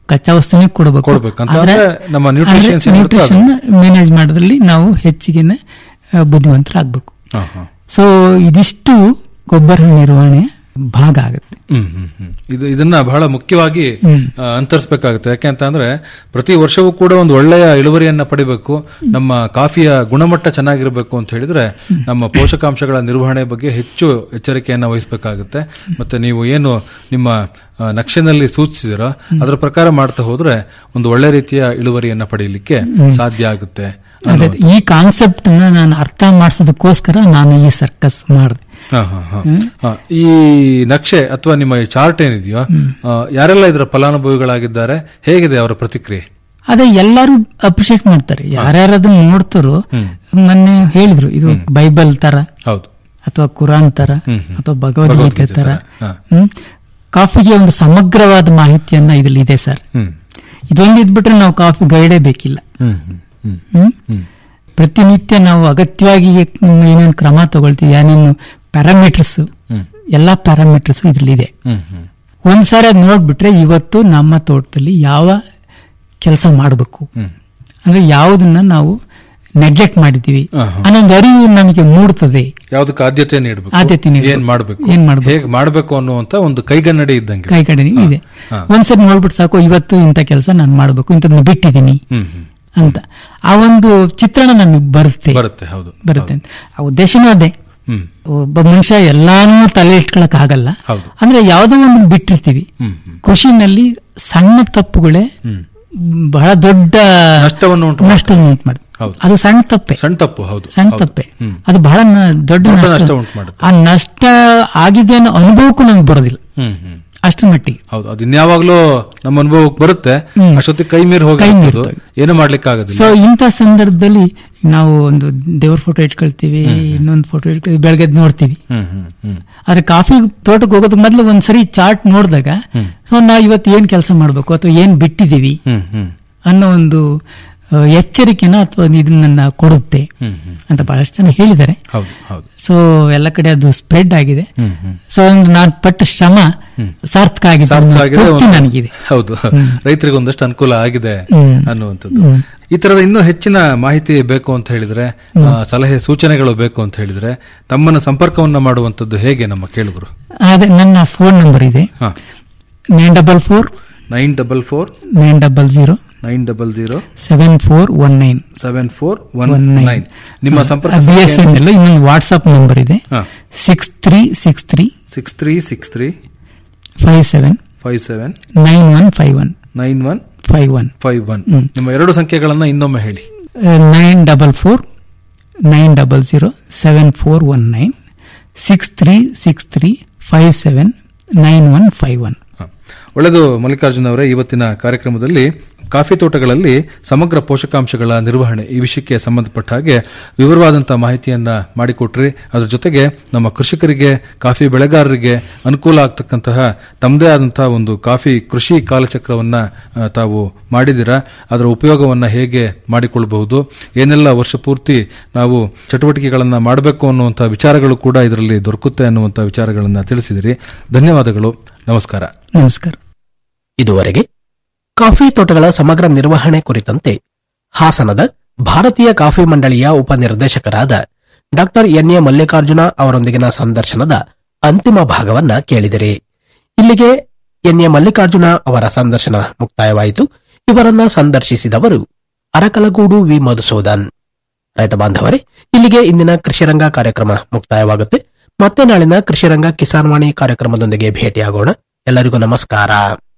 ಕಚ್ಚಾ ವಸ್ತುನೇ ಕೊಡಬೇಕು ಕೊಡ್ಬೇಕು. ಅಂತ ಅಂದ್ರೆ ನಮ್ಮ nutritions ಏನ್ ಇರುತ್ತೋ ಅದು. ನ್ಯೂಟ್ರಿಷನ್ ಮ್ಯಾನೇಜ್ ಮಾಡೋದ್ರಲ್ಲಿ ನಾವು ಹೆಚ್ಚಿಗೆ ಬುದ್ಧಿವಂತರಾಗಬೇಕು ಹಾ, ಹಾ. ಸೊ ಇದಿಷ್ಟು ಗೊಬ್ಬರ ನಿರ್ವಹಣೆ ಭಾಗ ಆಗುತ್ತೆ ಹ್ಮ್ ಹ್ಮ್ ಹ್ಮ್. ಇದು ಇದನ್ನ ಬಹಳ ಮುಖ್ಯವಾಗಿ ಹ್ಮ್. ಆ, ಅಂತರಿಸ್ಬೇಕಾಗುತ್ತೆ ಯಾಕೆಂತ ಅಂದ್ರೆ ಪ್ರತಿ ವರ್ಷವೂ ಕೂಡ ಒಂದು ಒಳ್ಳೆಯ ಇಳುವರಿಯನ್ನ ಪಡಿಬೇಕು ನಮ್ಮ ಕಾಫಿಯ ಗುಣಮಟ್ಟ ಚೆನ್ನಾಗಿರಬೇಕು ಅಂತ ಹೇಳಿದ್ರೆ ನಮ್ಮ ಪೋಷಕಾಂಶಗಳ ನಿರ್ವಹಣೆ ಬಗ್ಗೆ ಹೆಚ್ಚು ಎಚ್ಚರಿಕೆಯನ್ನ ವಹಿಸಬೇಕಾಗುತ್ತೆ ಮತ್ತೆ ನೀವು ಏನು ನಿಮ್ಮ ಆ, ನಕ್ಷೆನಲ್ಲಿ ಸೂಚಿಸಿದಿರೋ ಅದರ ಪ್ರಕಾರ ಮಾಡ್ತಾ ಹೋದ್ರೆ ಒಂದು ಒಳ್ಳೆ ರೀತಿಯ ಇಳುವರಿಯನ್ನ ಪಡೆಯಲಿಕ್ಕೆ ಹ್ಮ್. ಸಾಧ್ಯ ಆಗುತ್ತೆ ಅದೇ ಈ ಕಾನ್ಸೆಪ್ಟ್ ನಾನು ಅರ್ಥ ಮಾಡಿಸೋದಕ್ಕೋಸ್ಕರ ನಾನು ಈ ಸರ್ಕಸ್ ಮಾಡಿದೆ ಹಾ, ಹಾ, ಹಾ. ಹಾ, ಈ ನಕ್ಷೆ ಅಥವಾ ನಿಮ್ಮ ಈ ಚಾರ್ಟ್ ಏನಿದೆಯೋ ಆ, ಯಾರೆಲ್ಲ ಇದರ ಫಲಾನುಭವಿಗಳಾಗಿದ್ದಾರೆ ಹೇಗಿದೆ ಅವರ ಪ್ರತಿಕ್ರಿಯೆ ಅದೇ ಎಲ್ಲರೂ ಅಪ್ರಿಶಿಯೇಟ್ ಮಾಡ್ತಾರೆ ಯಾರ್ಯಾರು ಅದನ್ನ ನೋಡ್ತಾರೋ ಮೊನ್ನೆ ಹೇಳಿದ್ರು ಇದು ಬೈಬಲ್ ತರ ಹೌದು ಅಥವಾ ಕುರಾನ್ ತರ ಹ್ಮ್, ಹ್ಮ್. ಅಥವಾ ಭಗವದ್ಗೀತೆ ಭಗವದ್ಗೀತೆ ತರ ತರ, ಹಾ. ಹ್ಮ್ ಕಾಫಿಗೆ ಒಂದು ಸಮಗ್ರವಾದ ಮಾಹಿತಿಯನ್ನ ಇದ್ರಲ್ಲಿ ಇದೆ ಸರ್ ಹ್ಮ್. ಇದೊಂದು ಇದ್ಬಿಟ್ರೆ ನಾವು ಕಾಫಿ ಗೈಡೇ ಬೇಕಿಲ್ಲ ಹ್ಮ್, ಹ್ಮ್, ಹ್ಮ್. ಹ್ಮ್? ಹ್ಮ್. ಪ್ರತಿನಿತ್ಯ ನಾವು ಅಗತ್ಯವಾಗಿ ಏನೇನು ಕ್ರಮ ತಗೊಳ್ತೀವಿ ಏನೇನು ಪ್ಯಾರಾಮೀಟರ್ಸ್ ಹ್ಮ್. ಎಲ್ಲಾ ಪ್ಯಾರಾಮೀಟರ್ಸ್ ಇದ್ರಲ್ಲಿದೆ ಹ್ಮ್, ಹ್ಮ್. ಒಂದ್ಸಾರಿ ಅದ್ ನೋಡ್ಬಿಟ್ರೆ ಇವತ್ತು ನಮ್ಮ ತೋಟದಲ್ಲಿ ಯಾವ ಕೆಲಸ ಮಾಡಬೇಕು ಹ್ಮ್. ಅಂದ್ರೆ ಯಾವುದನ್ನ ನಾವು ನೆಗ್ಲೆಕ್ಟ್ ಮಾಡಿದೀವಿ ಹಾ, ಹಾ. ಅನ್ನೊಂದು ಅರಿವು ನಮಗೆ ಮೂಡ್ತದೆ ಯಾವ್ದಕ್ಕೆ ಆದ್ಯತೆ ನೀಡಬೇಕು ಆದ್ಯತೆ ನೀಡ್ಬೇಕು. ಏನ್ ಮಾಡಬೇಕು ಏನ್ ಮಾಡ್ಬೇಕು? ಹೇಗೆ ಮಾಡಬೇಕು ಅನ್ನುವಂತ ಒಂದು ಕೈಗನ್ನಡಿ ಇದ್ದಂಗೆ ಕೈ ಕಡೆ ಹಾ, ಇದೆ ಹಾ. ಒಂದ್ಸರಿ ನೋಡ್ಬಿಟ್ಟು ಸಾಕು ಇವತ್ತು ಇಂಥ ಕೆಲಸ ನಾನು ಮಾಡಬೇಕು ಇಂಥದ್ನ ಬಿಟ್ಟಿದ್ದೀನಿ ಹ್ಮ್, ಹ್ಮ್. ಅಂತ ಆ ಒಂದು ಚಿತ್ರಣ ನಮಗೆ ಬರುತ್ತೆ ಬರುತ್ತೆ ಹೌದು ಬರುತ್ತೆ ಅಂತ ಆ ಉದ್ದೇಶನೂ ಅದೇ ಹ್ಮ್. ಒಬ್ಬ ಮನುಷ್ಯ ಎಲ್ಲಾನು ತಲೆ ಇಟ್ಕೊಳಕ್ ಆಗಲ್ಲ ಹೌದು. ಅಂದ್ರೆ ಯಾವ್ದೋ ಒಂದು ಬಿಟ್ಟಿರ್ತೀವಿ ಹ್ಮ್, ಕೃಷಿನಲ್ಲಿ ಸಣ್ಣ ತಪ್ಪುಗಳೇ ಹ್ಮ್. ಬಹಳ ದೊಡ್ಡ ನಷ್ಟವನ್ನು ಉಂಟು ನಷ್ಟವನ್ನು ಉಂಟು ಮಾಡುತ್ತೆ ಹೌದು. ಅದು ಸಣ್ಣ ತಪ್ಪೆ ಸಣ್ಣ ತಪ್ಪು ಹೌದು ಸಣ್ಣ ಹೌದು. ತಪ್ಪೆ ಹ್ಮ್. ಅದು ಬಹಳ ನ- ದೊಡ್ಡ ದೊಡ್ಡ ನಷ್ಟ ನಷ್ಟ ಉಂಟು ಮಾಡುತ್ತೆ. ಆ ನಷ್ಟ ಆಗಿದೆ ಅನ್ನೋ ಅನುಭವಕ್ಕೂ ನಮ್ಗೆ ಬರೋದಿಲ್ಲ ಹ್ಮ್, ಹ್ಮ್. ಅಷ್ಟರ ಮಟ್ಟಿಗೆ ಹೌದು ಅದು ಇನ್ಯಾವಾಗ್ಲೂ ನಮ್ಮ ಅನುಭವಕ್ಕೆ ಬರುತ್ತೆ ಹ್ಮ್. ಅಷ್ಟೊತ್ತಿಗೆ ಕೈ ಮೀರಿ ಹೋಗಿ ಕೈ ಮೀರಿ ಏನು ಮಾಡ್ಲಿಕ್ಕೆ ಆಗೋದಿಲ್ಲ ಸೊ ಇಂಥ ಸಂದರ್ಭದಲ್ಲಿ ನಾವು ಒಂದು ದೇವ್ರ ಫೋಟೋ ಇಟ್ಕೊಳ್ತೀವಿ ಇನ್ನೊಂದು ಫೋಟೋ ಇಟ್ಕೊಳ್ತೀವಿ ಬೆಳಗ್ಗೆ ಎದ್ದು ನೋಡ್ತೀವಿ ಹ್ಮ್, ಹ್ಮ್, ಹ್ಮ್. ಆದ್ರೆ ಕಾಫಿ ತೋಟಕ್ಕೆ ಹೋಗೋದಕ್ಕೆ ಮೊದಲು ಒಂದ್ಸರಿ ಚಾರ್ಟ್ ನೋಡಿದಾಗ ಹ್ಮ್. ಸೊ ನಾ ಇವತ್ತು ಏನ್ ಕೆಲಸ ಮಾಡಬೇಕು ಅಥವಾ ಏನ್ ಬಿಟ್ಟಿದೀವಿ ಹ್ಮ್, ಹ್ಮ್. ಅನ್ನೋ ಒಂದು ಆ, ಎಚ್ಚರಿಕೆನ ಅಥವಾ ಇದನ್ನ ಕೊಡುತ್ತೆ ಹ್ಮ್, ಹ್ಮ್. ಅಂತ ಬಹಳಷ್ಟು ಜನ ಹೇಳಿದ್ದಾರೆ ಹೌದು ಹೌದು ಸೊ ಎಲ್ಲ ಕಡೆ ಅದು ಸ್ಪ್ರೆಡ್ ಆಗಿದೆ ಹ್ಮ್, ಹ್ಮ್. ಸೊ ಒಂದು ನಾನು ಪಟ್ಟ ಶ್ರಮ ಸಾರ್ಥಕ ಆಗಿದೆ ಅನ್ನೋ ಸಾರ್ಥಕ ಆಗಿದೆ, ತೃಪ್ತಿ ಒಂದು- ನನಗಿದೆ ಹೌದು ರೈತರಿಗೆ ಒಂದಷ್ಟು ಅನುಕೂಲ ಆಗಿದೆ ಹ್ಮ್. ಅನ್ನುವಂಥದ್ದು ಹ್ಮ್. ಈ ತರದ ಇನ್ನೂ ಹೆಚ್ಚಿನ ಮಾಹಿತಿ ಬೇಕು ಅಂತ ಹೇಳಿದ್ರೆ ಆ, ಸಲಹೆ ಸೂಚನೆಗಳು ಬೇಕು ಅಂತ ಹೇಳಿದ್ರೆ ತಮ್ಮನ್ನ ಸಂಪರ್ಕವನ್ನ ಮಾಡುವಂತದ್ದು ಹೇಗೆ ನಮ್ಮ ಕೇಳುಗರು ಅದೇ ನನ್ನ ಫೋನ್ ನಂಬರ್ ಇದೆ ಹಾ. Nine double four nine double four nine double zero nine double zero seven four one nine seven four one one nine ನಿಮ್ಮ ಸಂಪರ್ಕ ಬಿ ಎಸ್ ಎನ್ ಎಲ್ಲ ಇನ್ನೊಂದು ವಾಟ್ಸ್ಆಪ್ ನಂಬರ್ ಇದೆ ಹಾ. Six three six three six three six three five seven five seven nine one five one nine one five one five one ಹ್ಮ್. ನಿಮ್ಮ ಎರಡು ಸಂಖ್ಯೆಗಳನ್ನ ಇನ್ನೊಮ್ಮೆ ಹೇಳಿ nine double four nine double zero seven four one nine six three six three five seven nine one five one ಒಳ್ಳೆಯದು ಮಲ್ಲಿಕಾರ್ಜುನ್ ಅವರೇ ಇವತ್ತಿನ ಕಾರ್ಯಕ್ರಮದಲ್ಲಿ ಕಾಫಿ ತೋಟಗಳಲ್ಲಿ ಸಮಗ್ರ ಪೋಷಕಾಂಶಗಳ ನಿರ್ವಹಣೆ ಈ ವಿಷಯಕ್ಕೆ ಸಂಬಂಧಪಟ್ಟ ಹಾಗೆ ವಿವರವಾದಂತಹ ಮಾಹಿತಿಯನ್ನ ಮಾಡಿಕೊಟ್ರಿ ಅದರ ಜೊತೆಗೆ ನಮ್ಮ ಕೃಷಿಕರಿಗೆ ಕಾಫಿ ಬೆಳೆಗಾರರಿಗೆ ಅನುಕೂಲ ಆಗ್ತಕ್ಕಂತಹ ತಮ್ಮದೇ ಆದಂತಹ ಒಂದು ಕಾಫಿ ಕೃಷಿ ಕಾಲಚಕ್ರವನ್ನ ಆ, ತಾವು ಮಾಡಿದಿರಾ ಅದರ ಉಪಯೋಗವನ್ನ ಹೇಗೆ ಮಾಡಿಕೊಳ್ಳಬಹುದು ಏನೆಲ್ಲ ವರ್ಷ ಪೂರ್ತಿ ನಾವು ಚಟುವಟಿಕೆಗಳನ್ನ ಮಾಡಬೇಕು ಅನ್ನುವಂತಹ ವಿಚಾರಗಳು ಕೂಡ ಇದರಲ್ಲಿ ದೊರಕುತ್ತೆ ಅನ್ನುವಂತಹ ವಿಚಾರಗಳನ್ನ ತಿಳಿಸಿದಿರಿ ಧನ್ಯವಾದಗಳು ನಮಸ್ಕಾರ ನಮಸ್ಕಾರ ಇದುವರೆಗೆ ಕಾಫಿ ತೋಟಗಳ ಸಮಗ್ರ ನಿರ್ವಹಣೆ ಕುರಿತಂತೆ ಹಾಸನದ ಭಾರತೀಯ ಕಾಫಿ ಮಂಡಳಿಯ ಉಪನಿರ್ದೇಶಕರಾದ ಡಾಕ್ಟರ್ ಎನ್ ಎ ಮಲ್ಲಿಕಾರ್ಜುನ ಅವರೊಂದಿಗಿನ ಸಂದರ್ಶನದ ಅಂತಿಮ ಭಾಗವನ್ನ ಕೇಳಿದಿರಿ ಇಲ್ಲಿಗೆ ಎನ್ ಎ ಮಲ್ಲಿಕಾರ್ಜುನ ಅವರ ಸಂದರ್ಶನ ಮುಕ್ತಾಯವಾಯಿತು ಇವರನ್ನ ಸಂದರ್ಶಿಸಿದವರು ಅರಕಲಗೂಡು ವಿ ಮಧುಸೂದನ್ ರೈತ ಬಾಂಧವರೇ ಇಲ್ಲಿಗೆ ಇಂದಿನ ಕೃಷಿರಂಗ ಕಾರ್ಯಕ್ರಮ ಮುಕ್ತಾಯವಾಗುತ್ತೆ ಮತ್ತೆ ನಾಳಿನ ಕೃಷಿರಂಗ ಕಿಸಾನ್ ವಾಣಿ ಕಾರ್ಯಕ್ರಮದೊಂದಿಗೆ ಭೇಟಿಯಾಗೋಣ ಎಲ್ಲರಿಗೂ ನಮಸ್ಕಾರ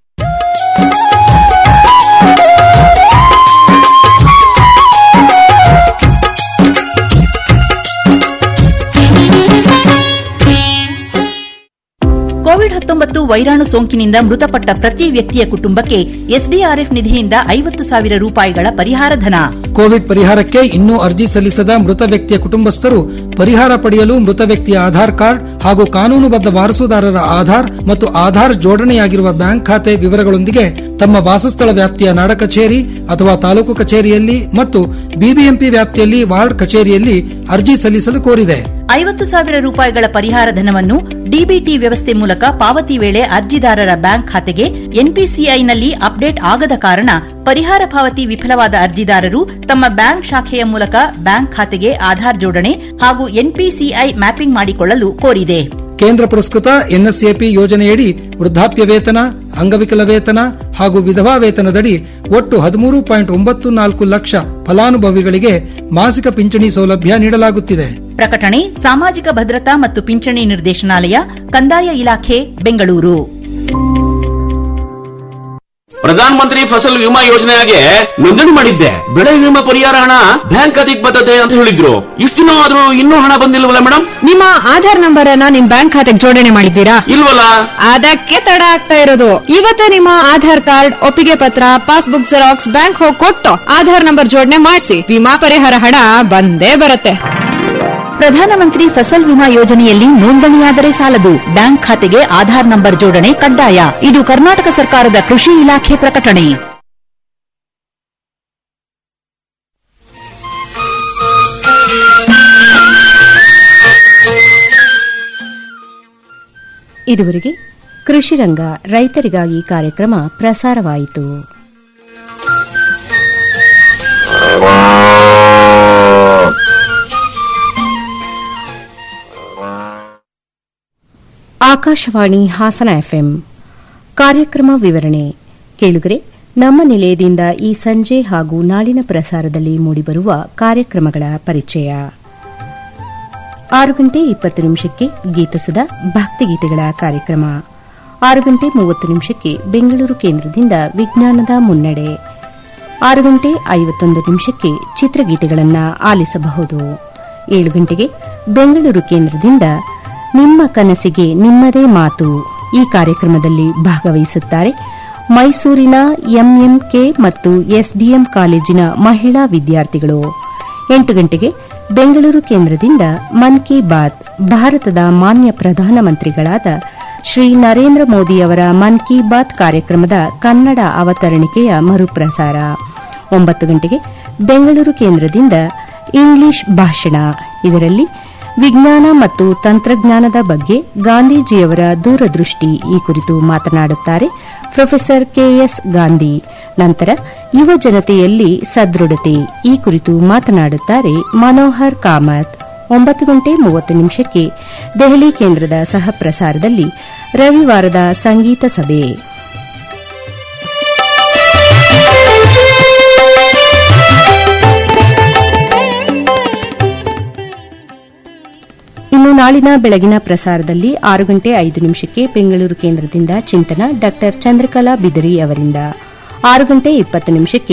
ಕೋವಿಡ್ ಹತ್ತೊಂಬತ್ತು ವೈರಾಣು ಸೋಂಕಿನಿಂದ ಮೃತಪಟ್ಟ ಪ್ರತಿ ವ್ಯಕ್ತಿಯ ಕುಟುಂಬಕ್ಕೆ ಎಸ್ಡಿಆರ್ಎಫ್ ನಿಧಿಯಿಂದ ಐವತ್ತು ಸಾವಿರ ರೂಪಾಯಿಗಳ ಪರಿಹಾರ ಧನ ಕೋವಿಡ್ ಪರಿಹಾರಕ್ಕೆ ಇನ್ನೂ ಅರ್ಜಿ ಸಲ್ಲಿಸದ ಮೃತ ವ್ಯಕ್ತಿಯ ಕುಟುಂಬಸ್ಥರು ಪರಿಹಾರ ಪಡೆಯಲು ಮೃತ ವ್ಯಕ್ತಿಯ ಆಧಾರ್ ಕಾರ್ಡ್ ಹಾಗೂ ಕಾನೂನುಬದ್ಧ ವಾರಸುದಾರರ ಆಧಾರ್ ಮತ್ತು ಆಧಾರ್ ಜೋಡಣೆಯಾಗಿರುವ ಬ್ಯಾಂಕ್ ಖಾತೆ ವಿವರಗಳೊಂದಿಗೆ ತಮ್ಮ ವಾಸಸ್ಥಳ ವ್ಯಾಪ್ತಿಯ ನಾಡ ಕಚೇರಿ ಅಥವಾ ತಾಲೂಕು ಕಚೇರಿಯಲ್ಲಿ ಮತ್ತು ಬಿಬಿಎಂಪಿ ವ್ಯಾಪ್ತಿಯಲ್ಲಿ ವಾರ್ಡ್ ಕಚೇರಿಯಲ್ಲಿ ಅರ್ಜಿ ಸಲ್ಲಿಸಲು ಕೋರಿದೆ ಐವತ್ತು ಸಾವಿರ ರೂಪಾಯಿಗಳ ಪರಿಹಾರ ಧನವನ್ನು ಡಿಬಿಟಿ ವ್ಯವಸ್ಥೆ ಮೂಲಕ ಪಾವತಿ ವೇಳೆ ಅರ್ಜಿದಾರರ ಬ್ಯಾಂಕ್ ಖಾತೆಗೆ ಎನ್ಪಿಸಿಐನಲ್ಲಿ ಅಪ್ಡೇಟ್ ಆಗದ ಕಾರಣ ಪರಿಹಾರ ಪಾವತಿ ವಿಫಲವಾದ ಅರ್ಜಿದಾರರು ತಮ್ಮ ಬ್ಯಾಂಕ್ ಶಾಖೆಯ ಮೂಲಕ ಬ್ಯಾಂಕ್ ಖಾತೆಗೆ ಆಧಾರ್ ಜೋಡಣೆ ಹಾಗೂ ಎನ್ಪಿಸಿಐ ಮ್ಯಾಪಿಂಗ್ ಮಾಡಿಕೊಳ್ಳಲು ಕೋರಿದೆ ಕೇಂದ್ರ ಪುರಸ್ಕೃತ ಎನ್ಎಸ್ಎಪಿ ಯೋಜನೆಯಡಿ ವೃದ್ಧಾಪ್ಯ ವೇತನ ಅಂಗವಿಕಲ ವೇತನ ಹಾಗೂ ವಿಧವಾ ವೇತನದಡಿ ಒಟ್ಟು ಹದಿಮೂರು ಪಾಯಿಂಟ್ ಒಂಬತ್ತು ನಾಲ್ಕು ಲಕ್ಷ ಫಲಾನುಭವಿಗಳಿಗೆ ಮಾಸಿಕ ಪಿಂಚಣಿ ಸೌಲಭ್ಯ ನೀಡಲಾಗುತ್ತಿದೆ ಪ್ರಕಟಣೆ ಸಾಮಾಜಿಕ ಭದ್ರತಾ ಮತ್ತು ಪಿಂಚಣಿ ನಿರ್ದೇಶನಾಲಯ ಕಂದಾಯ ಇಲಾಖೆ ಬೆಂಗಳೂರು ಪ್ರಧಾನ ಮಂತ್ರಿ ಫಸಲ್ ವಿಮಾ ಯೋಜನೆಗೆ ನೋಂದಣಿ ಮಾಡಿದ್ದೆ ಬೆಳೆ ವಿಮಾ ಪರಿಹಾರ ಹಣ ಬ್ಯಾಂಕ್ ಖಾತೆಗೆ ಬರ್ತದೆ ಅಂತ ಹೇಳಿದ್ರು ಇಷ್ಟು ದಿನ ಆದ್ರೂ ಇನ್ನೂ ಹಣ ಬಂದಿಲ್ವಲ್ಲ ಮೇಡಮ್ ನಿಮ್ಮ ಆಧಾರ್ ನಂಬರ್ ಅನ್ನ ನಿಮ್ ಬ್ಯಾಂಕ್ ಖಾತೆಗೆ ಜೋಡಣೆ ಮಾಡಿದ್ದೀರಾ ಇಲ್ವಲ್ಲ ಅದಕ್ಕೆ ತಡ ಆಗ್ತಾ ಇರೋದು ಇವತ್ತೇ ನಿಮ್ಮ ಆಧಾರ್ ಕಾರ್ಡ್ ಒಪ್ಪಿಗೆ ಪತ್ರ ಪಾಸ್ಬುಕ್ ಜೆರಾಕ್ಸ್ ಬ್ಯಾಂಕ್ ಹೋಗಿ ಕೊಟ್ಟು ಆಧಾರ್ ನಂಬರ್ ಜೋಡಣೆ ಮಾಡಿಸಿ ವಿಮಾ ಪರಿಹಾರ ಹಣ ಬಂದೇ ಬರುತ್ತೆ ಪ್ರಧಾನಮಂತ್ರಿ ಫಸಲ್ ವಿಮಾ ಯೋಜನೆಯಲ್ಲಿ ನೋಂದಣಿಯಾದರೆ ಸಾಲದು ಬ್ಯಾಂಕ್ ಖಾತೆಗೆ ಆಧಾರ್ ನಂಬರ್ ಜೋಡಣೆ ಕಡ್ಡಾಯ ಇದು ಕರ್ನಾಟಕ ಸರ್ಕಾರದ ಕೃಷಿ ಇಲಾಖೆ ಪ್ರಕಟಣೆ ಇದುವರೆಗೆ ಕೃಷಿರಂಗ ರೈತರಿಗಾಗಿ ಕಾರ್ಯಕ್ರಮ ಪ್ರಸಾರವಾಯಿತು ಆಕಾಶವಾಣಿ ಹಾಸನ ಎಫ್ಎಂ ಕಾರ್ಯಕ್ರಮ ವಿವರಣೆ ಕೇಳುಗರೆ ನಮ್ಮ ನಿಲಯದಿಂದ ಈ ಸಂಜೆ ಹಾಗೂ ನಾಳಿನ ಪ್ರಸಾರದಲ್ಲಿ ಮೂಡಿಬರುವ ಕಾರ್ಯಕ್ರಮಗಳ ಪರಿಚಯ ಆರು ಗಂಟೆ ಇಪ್ಪತ್ತು ನಿಮಿಷಕ್ಕೆ ಗೀತಸುಧ ಭಕ್ತಿಗೀತೆಗಳ ಕಾರ್ಯಕ್ರಮ ಆರು ಗಂಟೆ ಮೂವತ್ತು ನಿಮಿಷಕ್ಕೆ ಬೆಂಗಳೂರು ಕೇಂದ್ರದಿಂದ ವಿಜ್ಞಾನದ ಮುನ್ನಡೆ ಆರು ಗಂಟೆ ಐವತ್ತೊಂದು ನಿಮಿಷಕ್ಕೆ ಚಿತ್ರಗೀತೆಗಳನ್ನು ಆಲಿಸಬಹುದು ಏಳು ಗಂಟೆಗೆ ಬೆಂಗಳೂರು ಕೇಂದ್ರದಿಂದ ನಿಮ್ಮ ಕನಸಿಗೆ ನಿಮ್ಮದೇ ಮಾತು ಈ ಕಾರ್ಯಕ್ರಮದಲ್ಲಿ ಭಾಗವಹಿಸುತ್ತಾರೆ ಮೈಸೂರಿನ ಎಂಎಂಕೆ ಮತ್ತು ಎಸ್ಡಿಎಂ ಕಾಲೇಜಿನ ಮಹಿಳಾ ವಿದ್ಯಾರ್ಥಿಗಳು ಎಂಟು ಗಂಟೆಗೆ ಬೆಂಗಳೂರು ಕೇಂದ್ರದಿಂದ ಮನ್ ಕಿ ಬಾತ್ ಭಾರತದ ಮಾನ್ಯ ಪ್ರಧಾನಮಂತ್ರಿಗಳಾದ ಶ್ರೀ ನರೇಂದ್ರ ಮೋದಿಯವರ ಮನ್ ಕಿ ಬಾತ್ ಕಾರ್ಯಕ್ರಮದ ಕನ್ನಡ ಅವತರಣಿಕೆಯ ಮರುಪ್ರಸಾರ ಒಂಬತ್ತು ಗಂಟೆಗೆ ಬೆಂಗಳೂರು ಕೇಂದ್ರದಿಂದ ಇಂಗ್ಲಿಷ್ ಭಾಷಣ ಇದರಲ್ಲಿ ವಿಜ್ಞಾನ ಮತ್ತು ತಂತ್ರಜ್ಞಾನದ ಬಗ್ಗೆ ಗಾಂಧೀಜಿಯವರ ದೂರದೃಷ್ಟಿ ಈ ಕುರಿತು ಮಾತನಾಡುತ್ತಾರೆ ಪ್ರೊಫೆಸರ್ ಕೆಎಸ್ ಗಾಂಧಿ ನಂತರ ಯುವ ಜನತೆಯಲ್ಲಿ ಸದೃಢತೆ ಈ ಕುರಿತು ಮಾತನಾಡುತ್ತಾರೆ ಮನೋಹರ್ ಕಾಮತ್ ಒಂಬತ್ತು ಗಂಟೆ ಮೂವತ್ತು ನಿಮಿಷಕ್ಕೆ ದೆಹಲಿ ಕೇಂದ್ರದ ಸಹ ಪ್ರಸಾರದಲ್ಲಿ ರವಿವಾರದ ಸಂಗೀತ ಸಭೆ ಇನ್ನು ನಾಳಿನ ಬೆಳಗಿನ ಪ್ರಸಾರದಲ್ಲಿ ಆರು ಗಂಟೆ ಐದು ನಿಮಿಷಕ್ಕೆ ಬೆಂಗಳೂರು ಕೇಂದ್ರದಿಂದ ಚಿಂತನ ಡಾ ಚಂದ್ರಕಲಾ ಬಿದರಿ ಅವರಿಂದ ಆರು ಗಂಟೆ ಇಪ್ಪತ್ತು ನಿಮಿಷಕ್ಕೆ